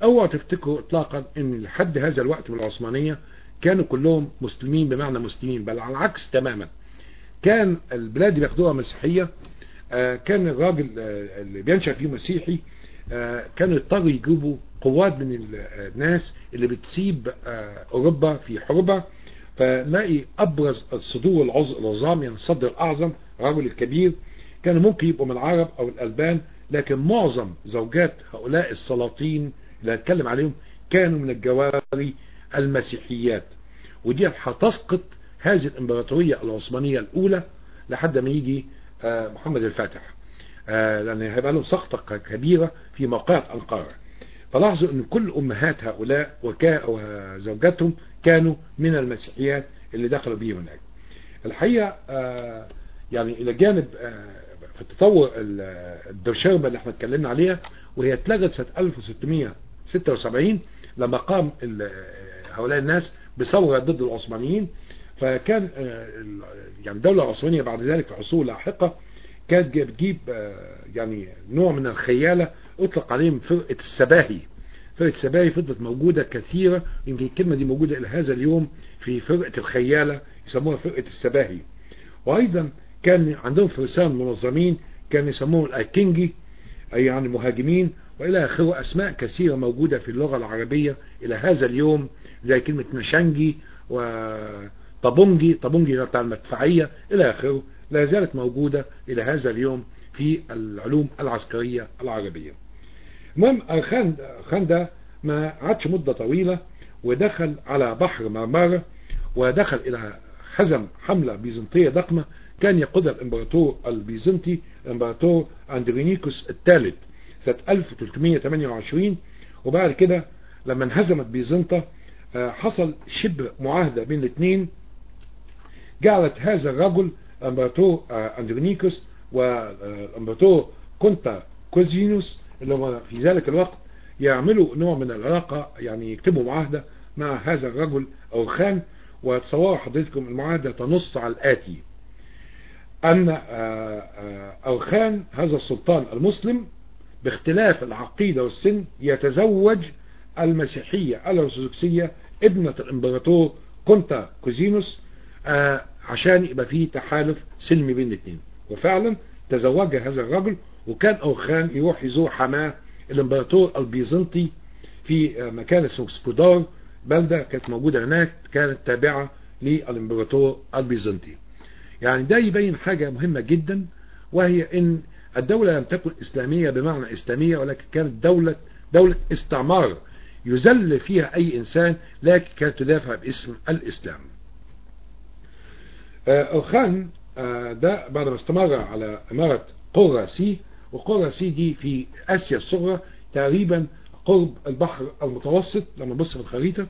اوعوا تفتكروا اطلاقا ان لحد هذا الوقت من العثمانية كانوا كلهم مسلمين بمعنى مسلمين بل على العكس تماما كان البلاد اللي بياخدوها مسيحية كان الراجل اللي بينشأ فيه مسيحي كانوا يضطروا يجيبوا قوات من الناس اللي بتسيب اوروبا في حروبها فنلاقي ابرز الصدور العظام يعني الصدر الاعظم الرجل الكبير كانوا ممكن يبقوا من العرب او الالبان لكن معظم زوجات هؤلاء السلاطين اللي هتكلم عليهم كانوا من الجواري المسيحيات ودي هتسقط هذه الامبراطورية العثمانية الاولى لحد ما يجي محمد الفاتح لان هيبقى لهم سقطة كبيرة في موقعة انقرة فلاحظوا ان كل امهات هؤلاء وزوجاتهم كانوا من المسيحيات اللي دخلوا بيهم هناك الحقيقة يعني الى جانب في التطور الدرشربة اللي احنا اتكلمنا عليها وهي اتلغت سنة 1676 لما قام هؤلاء الناس بثورة ضد العثمانيين فكان يعني الدولة العثمانية بعد ذلك في عصور لاحقة كانت بتجيب يعني نوع من الخيالة اطلق عليهم فرقة السباهي فرقة السباهي فضلت موجودة كثيرة يمكن الكلمة دي موجودة إلى هذا اليوم في فرقة الخيالة يسموها فرقة السباهي وأيضا كان عندهم فرسان منظمين كان يسموهم الأكينجي أي يعني مهاجمين وإلى آخره أسماء كثيرة موجودة في اللغة العربية إلى هذا اليوم زي كلمة نشنجي وطابونجي طابونجي بتاع المدفعية إلى آخره لا زالت موجودة إلى هذا اليوم في العلوم العسكرية العربية المهم خان خان ده ما عادش مدة طويلة ودخل على بحر مرمارة ودخل إلى حزم حملة بيزنطية ضخمة كان يقودها الامبراطور البيزنطي الامبراطور اندرينيكوس الثالث سنة 1328 وبعد كده لما انهزمت بيزنطة حصل شبه معاهدة بين الاثنين جعلت هذا الرجل الامبراطور اندرينيكوس والامبراطور كونتا كوزينوس اللي هم في ذلك الوقت يعملوا نوع من العلاقة يعني يكتبوا معاهدة مع هذا الرجل او خان وتصوروا حضرتكم المعاهدة تنص على الآتي أن أوخان هذا السلطان المسلم باختلاف العقيدة والسن يتزوج المسيحية الأرثوذكسية ابنة الإمبراطور كونتا كوزينوس عشان يبقى فيه تحالف سلمي بين الاثنين وفعلا تزوج هذا الرجل وكان أوخان يروح يزور حماه الإمبراطور البيزنطي في مكان اسمه سكودار بلدة كانت موجودة هناك كانت تابعة للإمبراطور البيزنطي يعني ده يبين حاجة مهمة جدا وهي ان الدولة لم تكن اسلامية بمعنى اسلامية ولكن كانت دولة دولة استعمار يذل فيها اي انسان لكن كانت تدافع باسم الاسلام اوخان ده بعد ما استمر على امارة قرى سي وقرى سي دي في اسيا الصغرى تقريبا قرب البحر المتوسط لما نبص في الخريطة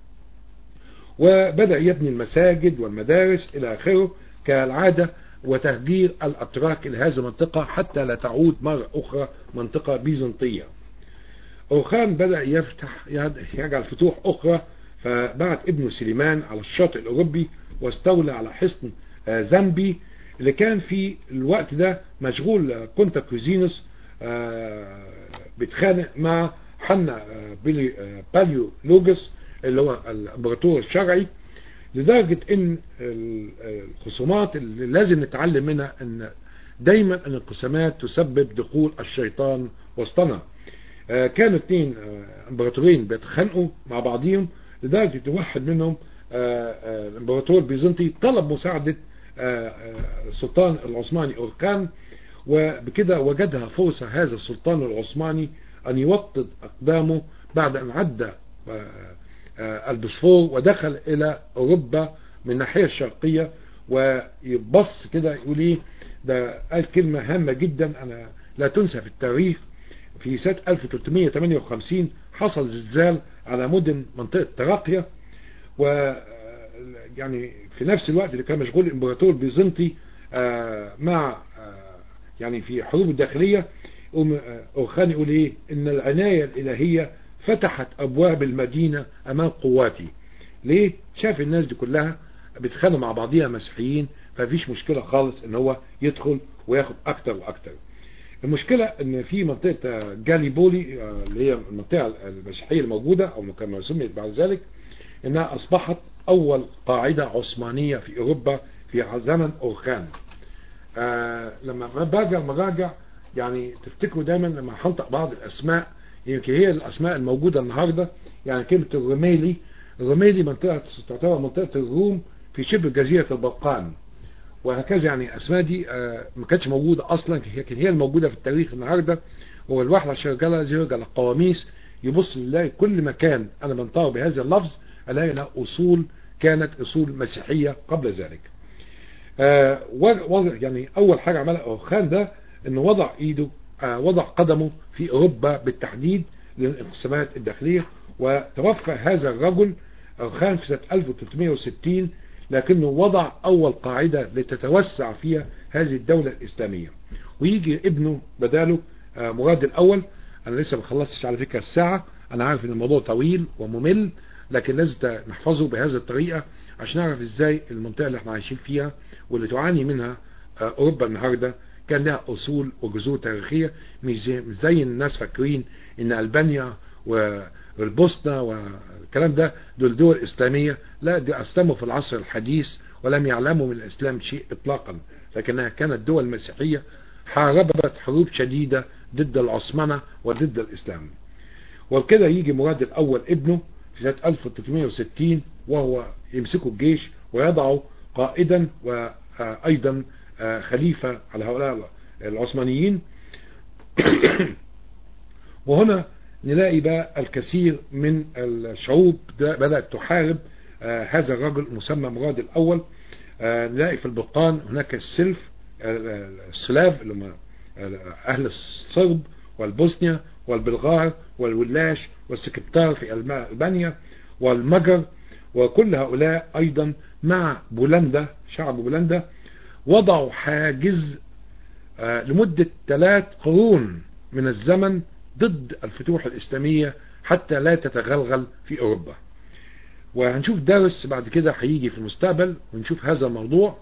وبدأ يبني المساجد والمدارس الى اخره كالعادة وتهجير الأتراك إلى هذه المنطقة حتى لا تعود مرة أخرى منطقة بيزنطية أوخان بدأ يفتح يجعل فتوح أخرى فبعت ابنه سليمان على الشاطئ الأوروبي واستولى على حصن زامبي اللي كان في الوقت ده مشغول كونتا كوزينوس بيتخانق مع حنا باليو لوجس اللي هو الامبراطور الشرعي لدرجة ان الخصومات اللي لازم نتعلم منها ان دايما ان القسمات تسبب دخول الشيطان وسطنا كانوا اثنين امبراطورين بيتخانقوا مع بعضهم لدرجة واحد منهم الامبراطور البيزنطي طلب مساعدة السلطان العثماني اوركان وبكده وجدها فرصة هذا السلطان العثماني ان يوطد اقدامه بعد ان عدى البوسفور ودخل الى اوروبا من الناحية الشرقية ويبص كده يقول ايه ده قال كلمة هامة جدا انا لا تنسى في التاريخ في سنة 1358 حصل زلزال على مدن منطقة تراقيا و يعني في نفس الوقت اللي كان مشغول الامبراطور البيزنطي مع يعني في حروب الداخلية أوخان يقول ايه ان العناية الالهية فتحت ابواب المدينة امام قواتي ليه شاف الناس دي كلها بيتخانقوا مع بعضيها مسيحيين فمفيش مشكلة خالص ان هو يدخل وياخد اكتر واكتر المشكلة ان في منطقة جاليبولي اللي هي المنطقة المسيحية الموجودة او كما سميت بعد ذلك انها اصبحت اول قاعدة عثمانية في اوروبا في زمن اورخان آه لما برجع المراجع يعني تفتكروا دايما لما هنطق بعض الاسماء يمكن هي الاسماء الموجودة النهاردة يعني كلمة الرميلي الرميلي منطقة تعتبر منطقة الروم في شبه جزيرة البلقان وهكذا يعني الاسماء دي آه ما كانتش موجودة اصلا لكن هي الموجودة في التاريخ النهاردة هو الواحد عشان رجالة زي رجال القواميس يبص يلاقي كل مكان انا بنطقه بهذا اللفظ الاقي لها اصول كانت اصول مسيحية قبل ذلك آه وضع يعني اول حاجة عملها اورخان ده انه وضع ايده آه وضع قدمه في اوروبا بالتحديد للانقسامات الداخلية وتوفى هذا الرجل اورخان في سنة 1360 لكنه وضع اول قاعدة لتتوسع فيها هذه الدولة الاسلامية ويجي ابنه بداله آه مراد الاول انا لسه ما خلصتش على فكرة الساعة انا عارف ان الموضوع طويل وممل لكن لازم نحفظه بهذه الطريقة عشان نعرف ازاي المنطقة اللي احنا عايشين فيها واللي تعاني منها اوروبا النهاردة كان لها اصول وجذور تاريخية مش زي, مش زي الناس فاكرين ان البانيا والبوسنة والكلام ده دول دول اسلامية لا دي اسلموا في العصر الحديث ولم يعلموا من الاسلام شيء اطلاقا لكنها كانت دول مسيحية حاربت حروب شديدة ضد العثمنة وضد الاسلام وبكده يجي مراد الاول ابنه في سنة 1360 وهو يمسكه الجيش ويضعه قائدا وأيضا خليفة على هؤلاء العثمانيين وهنا نلاقي بقى الكثير من الشعوب بدأت تحارب هذا الرجل المسمى مراد الأول نلاقي في البلقان هناك السلف السلاف اللي هم أهل الصرب والبوسنيا والبلغار والولاش والسكتار في ألبانيا والمجر وكل هؤلاء أيضا مع بولندا شعب بولندا وضعوا حاجز لمدة ثلاث قرون من الزمن ضد الفتوح الإسلامية حتى لا تتغلغل في أوروبا وهنشوف درس بعد كده هيجي في المستقبل ونشوف هذا الموضوع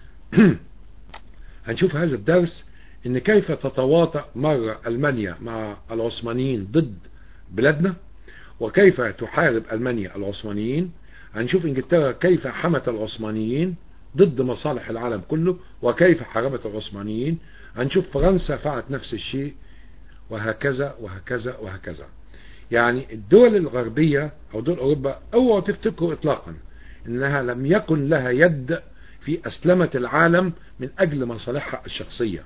هنشوف هذا الدرس ان كيف تتواطأ مرة المانيا مع العثمانيين ضد بلادنا وكيف تحارب المانيا العثمانيين هنشوف انجلترا كيف حمت العثمانيين ضد مصالح العالم كله وكيف حاربت العثمانيين هنشوف فرنسا فعلت نفس الشيء وهكذا وهكذا وهكذا يعني الدول الغربية او دول اوروبا اوعوا تفتكروا اطلاقا انها لم يكن لها يد في اسلمة العالم من اجل مصالحها الشخصية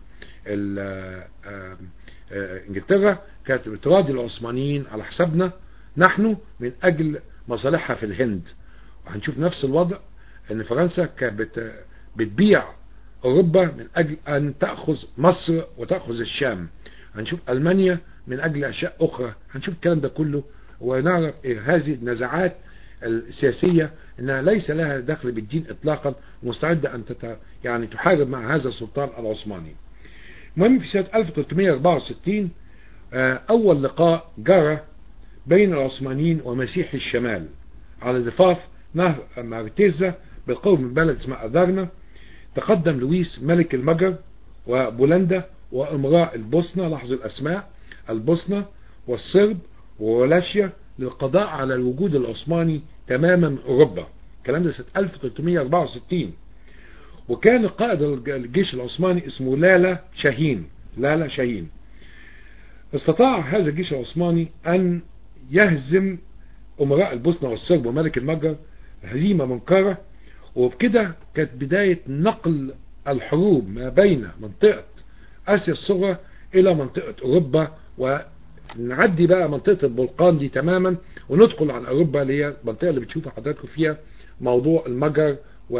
انجلترا كانت بتراضي العثمانيين على حسابنا نحن من اجل مصالحها في الهند وهنشوف نفس الوضع ان فرنسا كانت بتبيع اوروبا من اجل ان تأخذ مصر وتأخذ الشام هنشوف المانيا من اجل اشياء اخرى هنشوف الكلام ده كله ونعرف إيه هذه النزاعات السياسية انها ليس لها دخل بالدين اطلاقا مستعدة ان تت... يعني تحارب مع هذا السلطان العثماني المهم في سنة 1364 اول لقاء جرى بين العثمانيين ومسيحي الشمال على ضفاف نهر مارتيزا بالقرب من بلد اسمها أذارنا تقدم لويس ملك المجر وبولندا وامراء البوسنة لاحظوا الأسماء البوسنة والصرب وولاشيا للقضاء على الوجود العثماني تماما من أوروبا الكلام ده سنة 1364 وكان قائد الجيش العثماني اسمه لالا شاهين لالا شاهين استطاع هذا الجيش العثماني أن يهزم أمراء البوسنة والصرب وملك المجر هزيمة منكرة وبكده كانت بداية نقل الحروب ما بين منطقة آسيا الصغرى إلى منطقة أوروبا ونعدي بقى منطقة البلقان دي تماما وندخل على أوروبا اللي هي المنطقة اللي بتشوفوا حضراتكم فيها موضوع المجر و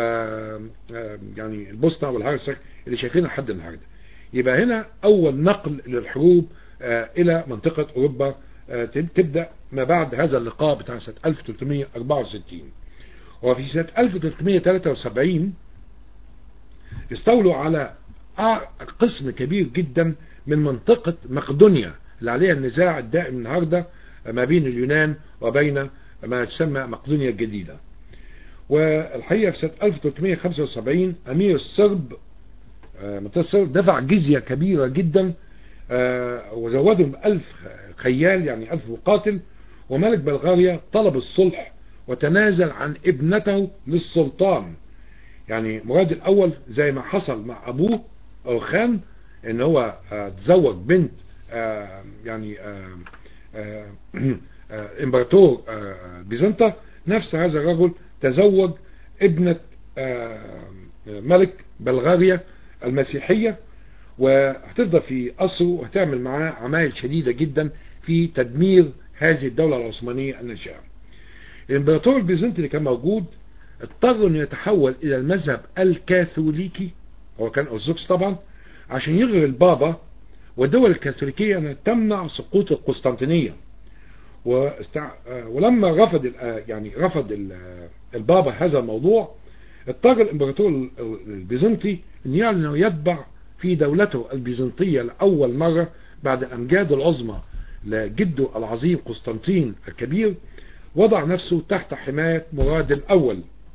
يعني البوسنة والهرسك اللي شايفينها لحد النهارده يبقى هنا أول نقل للحروب إلى منطقة أوروبا تبدأ ما بعد هذا اللقاء بتاع سنة 1364 وفي سنة 1373 استولوا على قسم كبير جدا من منطقة مقدونيا اللي عليها النزاع الدائم النهاردة ما بين اليونان وبين ما تسمى مقدونيا الجديدة والحقيقة في سنة 1375 أمير الصرب منطقة الصرب دفع جزية كبيرة جدا آه، وزودهم ألف خيال يعني ألف مقاتل وملك بلغاريا طلب الصلح وتنازل عن ابنته للسلطان يعني مراد الأول زي ما حصل مع أبوه أو خان ان هو آه، تزوج بنت آه، يعني آه، آه، آه، امبراطور آه، بيزنطة نفس هذا الرجل تزوج ابنة آه، ملك بلغاريا المسيحية وهتفضل في قصره وهتعمل معاه عمايل شديدة جدا في تدمير هذه الدولة العثمانية الناشئة الامبراطور البيزنطي اللي كان موجود اضطر انه يتحول الى المذهب الكاثوليكي هو كان ارثوذكس طبعا عشان يغري البابا والدول الكاثوليكية انها تمنع سقوط القسطنطينية واستع... آه، ولما رفض ال- آه، يعني رفض ال- آه، البابا هذا الموضوع اضطر الامبراطور ال- البيزنطي ان يعلن انه يتبع في دولته البيزنطية لأول مرة بعد الأمجاد العظمى لجده العظيم قسطنطين الكبير وضع نفسه تحت حماية مراد الأول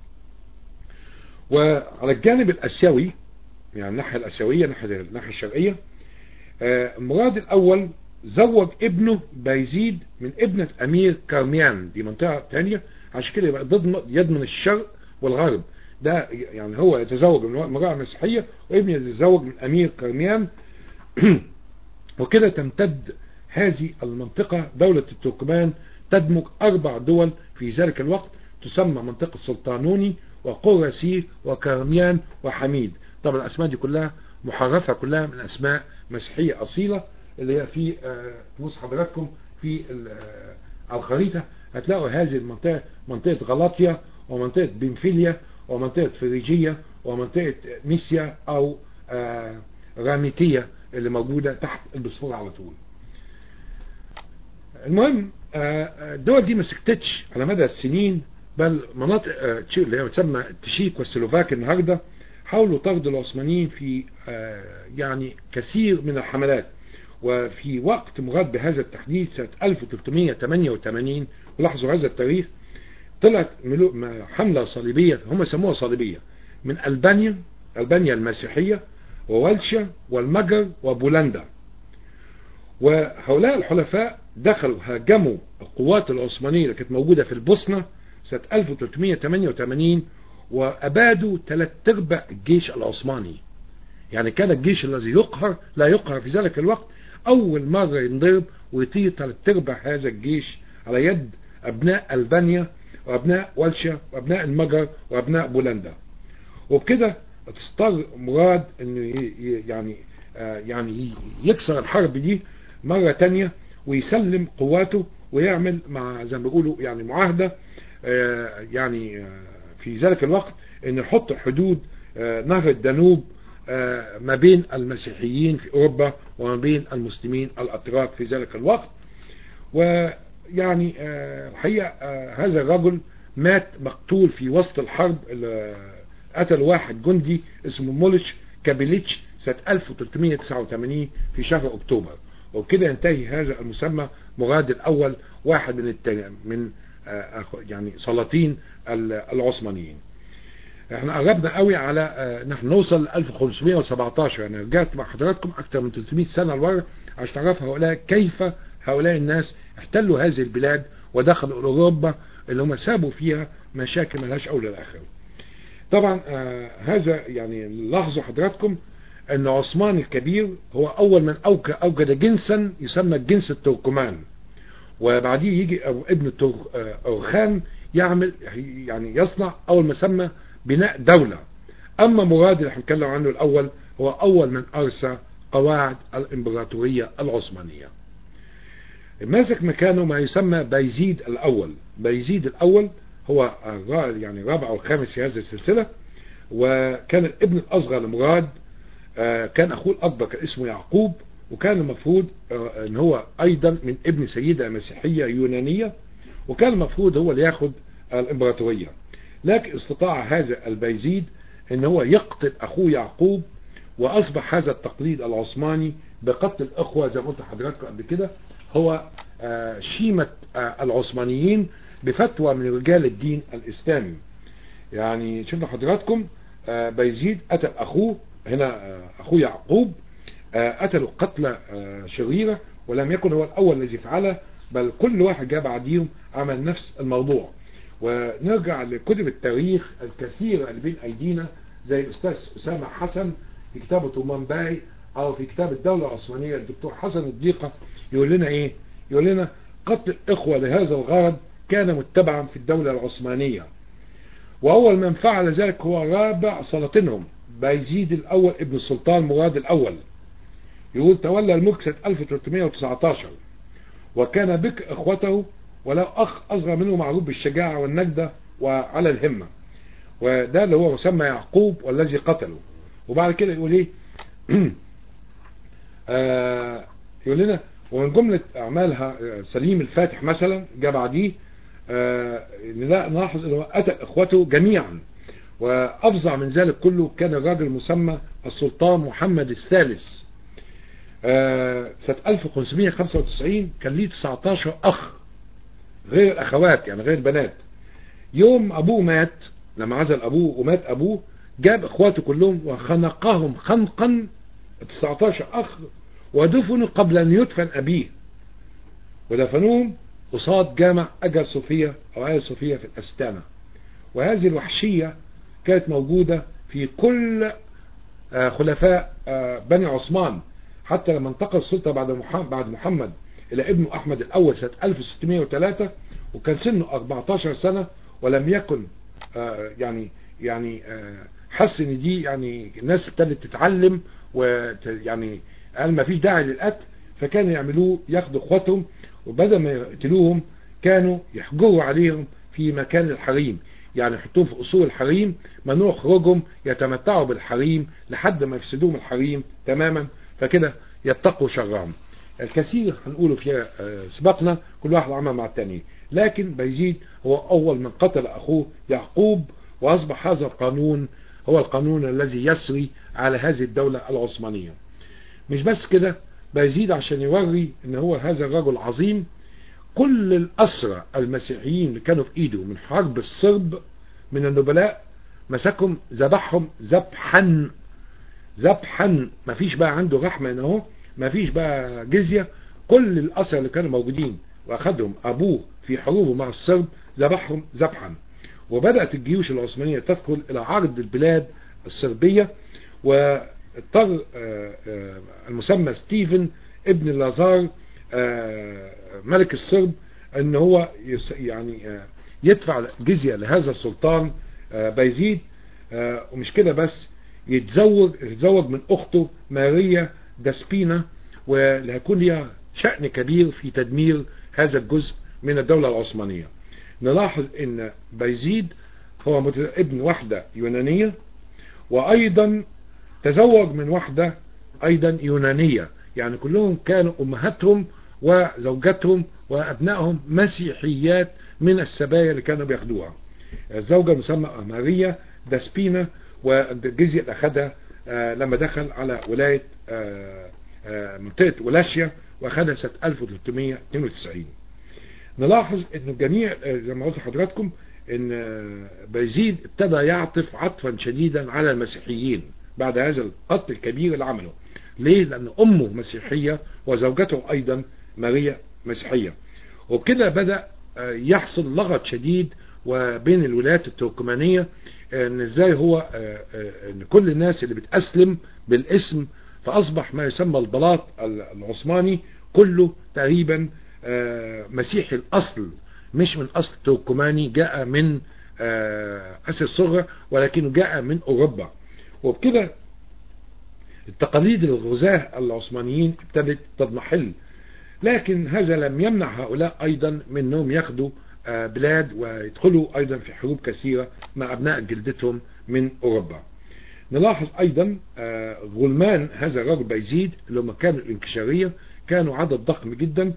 وعلى الجانب الأسيوي يعني الناحية الأسيوية الناحية الناحية الشرقية آه، مراد الأول زوج ابنه بايزيد من ابنة أمير كارميان دي منطقة تانية عشان كده يبقى ضد يضمن الشرق والغرب ده يعني هو يتزوج من امرأة مسيحية وابنه يتزوج من أمير كارميان وكده تمتد هذه المنطقة دولة التركمان تدمج أربع دول في ذلك الوقت تسمى منطقة سلطانوني وقرسي وكرميان وحميد طبعا الأسماء دي كلها محرفة كلها من أسماء مسيحية أصيلة اللي هي في آه، نص حضراتكم في ال- آه، الخريطة هتلاقوا هذه المنطقة منطقة غلاطيا ومنطقة بنفيليا ومنطقة فريجية ومنطقة ميسيا أو آه، راميتية اللي موجودة تحت البسفور على طول المهم آه، آه، الدول دي ما سكتتش على مدى السنين بل مناطق آه، تشي- اللي هي بتسمى التشيك والسلوفاك النهارده حاولوا طرد العثمانيين في آه، يعني كثير من الحملات وفي وقت مراد بهذا التحديد سنة 1388 ولاحظوا هذا التاريخ طلعت ملو- م- حملة صليبية هم سموها صليبية من ألبانيا ألبانيا المسيحية وولشا والمجر وبولندا وهؤلاء الحلفاء دخلوا هاجموا القوات العثمانية اللي كانت موجودة في البوسنة سنة 1388 وأبادوا ثلاث أرباع الجيش العثماني يعني كان الجيش الذي يقهر لا يقهر في ذلك الوقت أول مرة ينضرب ويطير ثلاث أرباع هذا الجيش على يد أبناء ألبانيا وأبناء ولشا وأبناء المجر وأبناء بولندا وبكده اضطر مراد انه ي- ي- يعني آه يعني ي- يكسر الحرب دي مرة تانية ويسلم قواته ويعمل مع زي ما بيقولوا يعني معاهدة آه يعني آه في ذلك الوقت ان يحط حدود آه نهر الدانوب آه ما بين المسيحيين في اوروبا وما بين المسلمين الاتراك في ذلك الوقت ويعني آه، الحقيقة آه، هذا الرجل مات مقتول في وسط الحرب اللي قتل واحد جندي اسمه مولش كابيليتش سنة 1389 في شهر اكتوبر وبكده ينتهي هذا المسمى مراد الاول واحد من التاني من آه، أخ- يعني سلاطين ال- العثمانيين احنا قربنا قوي على آه، ان احنا نوصل ل 1517 يعني رجعت مع حضراتكم اكثر من 300 سنه لورا عشان تعرف هؤلاء كيف هؤلاء الناس احتلوا هذه البلاد ودخلوا اوروبا اللي هم سابوا فيها مشاكل ملهاش اول ولا اخر طبعا آه هذا يعني لاحظوا حضراتكم ان عثمان الكبير هو اول من أوك- اوجد جنسا يسمى الجنس التركمان وبعديه يجي أبو ابن الترك- آه، أورخان يعمل يعني يصنع اول ما سمى بناء دولة اما مراد اللي هنتكلم عنه الاول هو اول من ارسى قواعد الامبراطورية العثمانية ماسك مكانه ما يسمى بايزيد الاول بايزيد الاول هو الرا- يعني الرابع او الخامس في هذه السلسلة وكان الابن الاصغر لمراد آه، كان اخوه الاكبر كان اسمه يعقوب وكان المفروض آه، ان هو ايضا من ابن سيدة مسيحية يونانية وكان المفروض هو اللي ياخد الامبراطورية لكن استطاع هذا البيزيد ان هو يقتل اخوه يعقوب واصبح هذا التقليد العثماني بقتل الاخوة زي ما قلت لحضراتكم قبل كده هو آه، شيمة آه، العثمانيين بفتوى من رجال الدين الاسلامي يعني شفنا حضراتكم آه، بيزيد قتل اخوه هنا آه، اخوه يعقوب قتلوا قتلة شريرة ولم يكن هو الأول الذي فعلها بل كل واحد جاء بعديهم عمل نفس الموضوع ونرجع لكتب التاريخ الكثيرة اللي بين أيدينا زي الأستاذ أسامة حسن في كتابه طومان باي أو في كتاب الدولة العثمانية الدكتور حسن الديقة يقول لنا إيه يقول لنا قتل الإخوة لهذا الغرض كان متبعا في الدولة العثمانية وأول من فعل ذلك هو رابع سلاطينهم بايزيد الأول ابن السلطان مراد الأول يقول تولى الملك سنة 1319 وكان بك إخوته ولو أخ أصغر منه معروف بالشجاعة والنجدة وعلى الهمة وده اللي هو مسمى يعقوب والذي قتله وبعد كده يقول ايه آه يقول لنا ومن جملة أعمالها سليم الفاتح مثلا جاء بعديه آه نلاحظ أنه قتل إخوته جميعا وأفظع من ذلك كله كان الراجل مسمى السلطان محمد الثالث آه سنة 1595 كان ليه 19 أخ غير الأخوات يعني غير البنات يوم أبوه مات لما عزل أبوه ومات أبوه جاب إخواته كلهم وخنقهم خنقا 19 أخ ودفنوا قبل أن يدفن أبيه ودفنوهم قصاد جامع أجر صوفيا أو آية صوفيا في الأستانة وهذه الوحشية كانت موجودة في كل خلفاء بني عثمان حتى لما انتقل السلطة بعد محمد, بعد محمد إلى ابنه أحمد الأول سنة 1603 وكان سنه 14 سنة ولم يكن يعني يعني حس ان دي يعني الناس ابتدت تتعلم ويعني قال ما فيش داعي للقتل فكانوا يعملوه ياخدوا اخواتهم وبدل ما يقتلوهم كانوا يحجروا عليهم في مكان الحريم يعني يحطوهم في اصول الحريم ممنوع خروجهم يتمتعوا بالحريم لحد ما يفسدوهم الحريم تماما فكده يتقوا شرهم الكثير هنقوله في سبقنا كل واحد عمل مع التاني لكن بيزيد هو اول من قتل اخوه يعقوب واصبح هذا القانون هو القانون الذي يسري على هذه الدولة العثمانية مش بس كده بيزيد عشان يوري ان هو هذا الرجل عظيم كل الأسرى المسيحيين اللي كانوا في ايده من حرب الصرب من النبلاء مسكهم ذبحهم ذبحا ذبحا مفيش بقى عنده رحمة ان اهو مفيش بقى جزية كل الأسرى اللي كانوا موجودين واخدهم ابوه في حروبه مع الصرب ذبحهم ذبحا وبدأت الجيوش العثمانية تدخل إلى عرض البلاد الصربية واضطر المسمى ستيفن ابن لازار ملك الصرب ان هو يعني يدفع جزية لهذا السلطان بيزيد ومش كده بس يتزوج يتزوج من اخته ماريا داسبينا واللي هيكون ليها شأن كبير في تدمير هذا الجزء من الدولة العثمانية نلاحظ ان بيزيد هو ابن واحدة يونانية وايضا تزوج من واحدة ايضا يونانية يعني كلهم كانوا امهاتهم وزوجاتهم وابنائهم مسيحيات من السبايا اللي كانوا بياخدوها الزوجة مسمى ماريا داسبينا والجزية اللي اخدها لما دخل على ولاية منطقة ولاشيا واخدها سنة 1392 نلاحظ ان الجميع زي ما قلت لحضراتكم ان بيزيد ابتدى يعطف عطفا شديدا على المسيحيين بعد هذا القتل الكبير اللي عمله ليه لان امه مسيحية وزوجته ايضا ماريا مسيحية وبكده بدأ يحصل لغط شديد وبين الولايات التركمانية ان ازاي هو ان كل الناس اللي بتأسلم بالاسم فاصبح ما يسمى البلاط العثماني كله تقريبا مسيحي الأصل مش من أصل تركماني جاء من آسيا الصغرى ولكنه جاء من أوروبا وبكده التقاليد الغزاة العثمانيين ابتدت تضمحل لكن هذا لم يمنع هؤلاء أيضا من أنهم ياخدوا بلاد ويدخلوا أيضا في حروب كثيرة مع أبناء جلدتهم من أوروبا نلاحظ أيضا غلمان هذا الرجل بيزيد اللي هم كانوا الانكشارية كانوا عدد ضخم جدا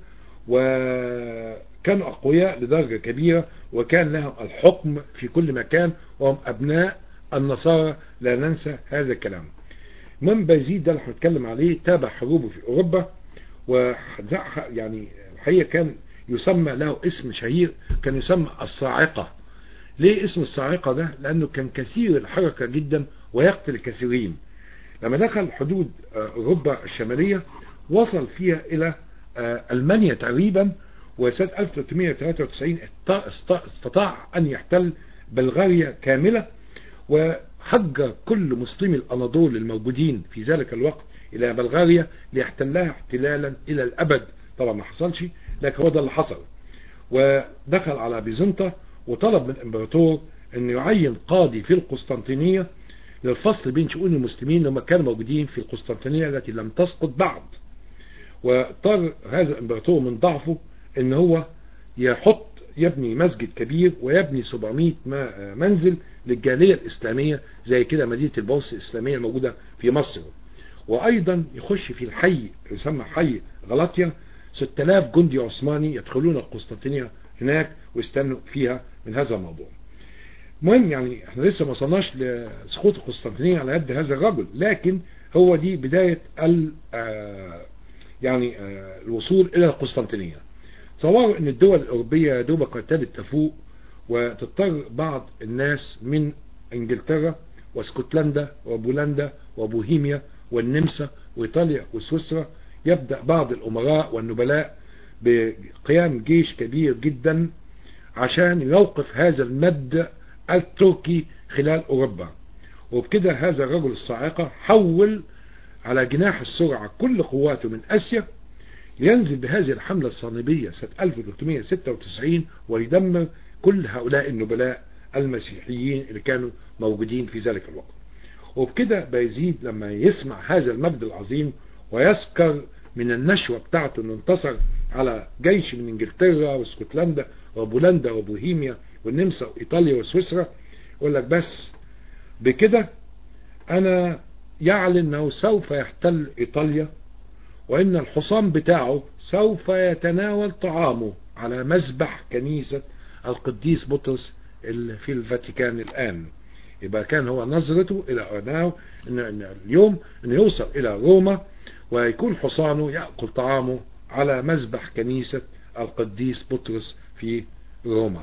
وكانوا أقوياء لدرجة كبيرة وكان لهم الحكم في كل مكان وهم أبناء النصارى لا ننسى هذا الكلام من بيزيد ده اللي هنتكلم عليه تابع حروبه في أوروبا و يعني الحقيقة كان يسمى له اسم شهير كان يسمى الصاعقة ليه اسم الصاعقة ده لأنه كان كثير الحركة جدا ويقتل الكثيرين لما دخل حدود اوروبا الشمالية وصل فيها الى المانيا تقريبا وسنة 1393 استطاع ان يحتل بلغاريا كاملة وحج كل مسلمي الاناضول الموجودين في ذلك الوقت الى بلغاريا ليحتلها احتلالا الى الابد طبعا ما حصلش لكن هو ده اللي حصل ودخل على بيزنطة وطلب من الامبراطور ان يعين قاضي في القسطنطينية للفصل بين شؤون المسلمين لما كانوا موجودين في القسطنطينية التي لم تسقط بعد واضطر هذا الامبراطور من ضعفه ان هو يحط يبني مسجد كبير ويبني 700 منزل للجالية الإسلامية زي كده مدينة البوس الإسلامية الموجودة في مصر وأيضا يخش في الحي يسمى حي غلطيا 6000 جندي عثماني يدخلون القسطنطينية هناك ويستنوا فيها من هذا الموضوع المهم يعني احنا لسه ما وصلناش لسقوط القسطنطينية على يد هذا الرجل لكن هو دي بداية ال يعني الوصول الى القسطنطينية تصوروا ان الدول الاوروبية دوبك ابتدت تفوق وتضطر بعض الناس من انجلترا واسكتلندا وبولندا وبوهيميا والنمسا وايطاليا وسويسرا يبدأ بعض الامراء والنبلاء بقيام جيش كبير جدا عشان يوقف هذا المد التركي خلال اوروبا وبكده هذا الرجل الصاعقة حول على جناح السرعة كل قواته من اسيا لينزل بهذه الحملة الصليبية سنة 1396 ويدمر كل هؤلاء النبلاء المسيحيين اللي كانوا موجودين في ذلك الوقت وبكده بيزيد لما يسمع هذا المجد العظيم ويسكر من النشوة بتاعته انه انتصر على جيش من انجلترا واسكتلندا وبولندا وبوهيميا والنمسا وايطاليا وسويسرا يقول لك بس بكده انا يعلن انه سوف يحتل ايطاليا وان الحصان بتاعه سوف يتناول طعامه على مذبح كنيسة القديس بطرس في الفاتيكان الان يبقى كان هو نظرته الى انه ان اليوم انه يوصل الى روما ويكون حصانه يأكل طعامه على مذبح كنيسة القديس بطرس في روما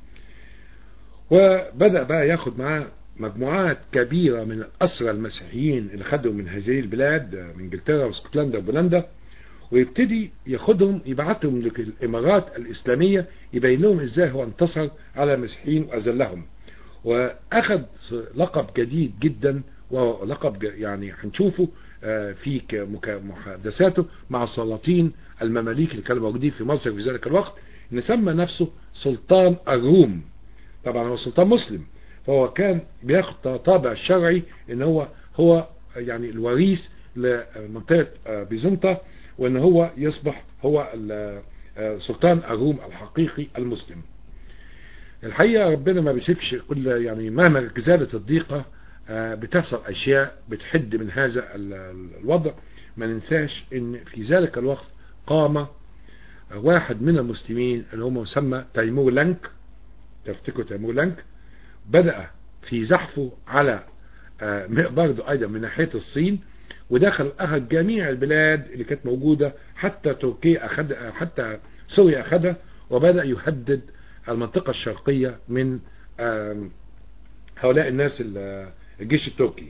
وبدأ بقى ياخد معاه مجموعات كبيرة من الأسرى المسيحيين اللي خدوا من هذه البلاد من انجلترا واسكتلندا وبولندا ويبتدي ياخدهم يبعتهم للإمارات الإسلامية يبين لهم ازاي هو انتصر على المسيحيين وأذلهم وأخذ لقب جديد جدا ولقب يعني هنشوفه في محادثاته مع السلاطين المماليك اللي كانوا موجودين في مصر في ذلك الوقت ان سمى نفسه سلطان الروم طبعا هو سلطان مسلم فهو كان بياخد طابع الشرعي ان هو هو يعني الوريث لمنطقة بيزنطة وان هو يصبح هو سلطان الروم الحقيقي المسلم الحقيقة ربنا ما بيسيبش كل يعني مهما زادت الضيقة بتحصل اشياء بتحد من هذا الوضع ما ننساش ان في ذلك الوقت قام واحد من المسلمين اللي هو مسمى تيمور لانك تفتكروا تيمور لانك بدأ في زحفه على برضه ايضا من ناحية الصين ودخل اخذ جميع البلاد اللي كانت موجودة حتى تركيا اخذ حتى سوريا اخذها وبدأ يهدد المنطقة الشرقية من هؤلاء الناس الجيش التركي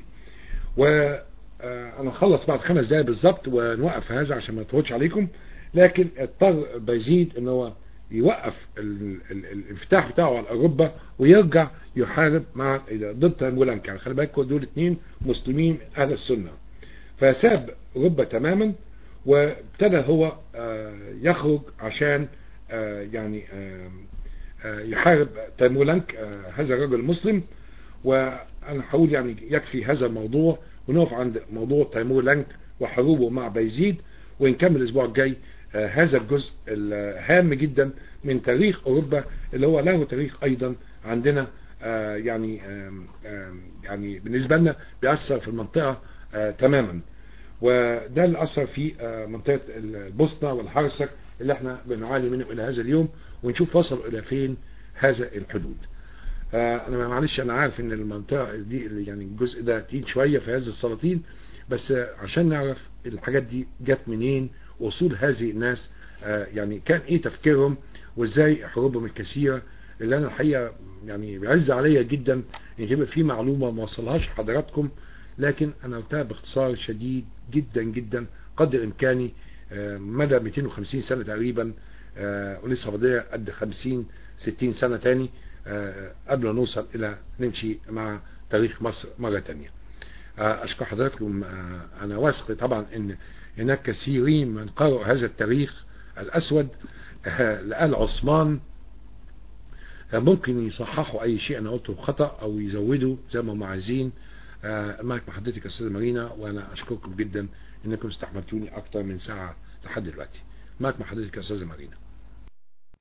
وانا خلص بعد خمس دقايق بالظبط ونوقف هذا عشان ما نطولش عليكم لكن اضطر بيزيد ان هو يوقف الانفتاح بتاعه على اوروبا ويرجع يحارب مع ضد تنجولانكا يعني خلي بالكم دول اثنين مسلمين اهل السنه فساب اوروبا تماما وابتدى هو يخرج عشان يعني يحارب تيمولانك هذا الرجل المسلم وانا هقول يعني يكفي هذا الموضوع ونقف عند موضوع تيمور لانك وحروبه مع بيزيد ونكمل الاسبوع الجاي آه هذا الجزء الهام جدا من تاريخ اوروبا اللي هو له تاريخ ايضا عندنا آه يعني آه يعني بالنسبة لنا بيأثر في المنطقة تماما وده اللي أثر في منطقة البوسنة والحرسك اللي احنا بنعاني منه الى هذا اليوم ونشوف وصلوا الى فين هذا الحدود انا معلش انا عارف ان المنطقة دي يعني الجزء ده تقيل شوية في هذه السلاطين بس عشان نعرف الحاجات دي جت منين وصول هذه الناس يعني كان ايه تفكيرهم وازاي حروبهم الكثيرة اللي انا الحقيقة يعني بيعز عليا جدا ان يبقى في معلومة ما وصلهاش حضراتكم لكن انا قلتها باختصار شديد جدا جدا قدر امكاني مدى 250 سنة تقريبا ولسه فاضيه قد 50 60 سنة تاني قبل ما نوصل الى نمشي مع تاريخ مصر مرة تانية اشكر حضراتكم انا واثق طبعا ان هناك كثيرين من قرأوا هذا التاريخ الاسود لآل عثمان ممكن يصححوا اي شيء انا قلته خطأ او يزودوا زي ما هم عايزين معك مع حضرتك استاذ مارينا وانا اشكركم جدا انكم استحملتوني اكتر من ساعة لحد دلوقتي معك مع حضرتك استاذ مارينا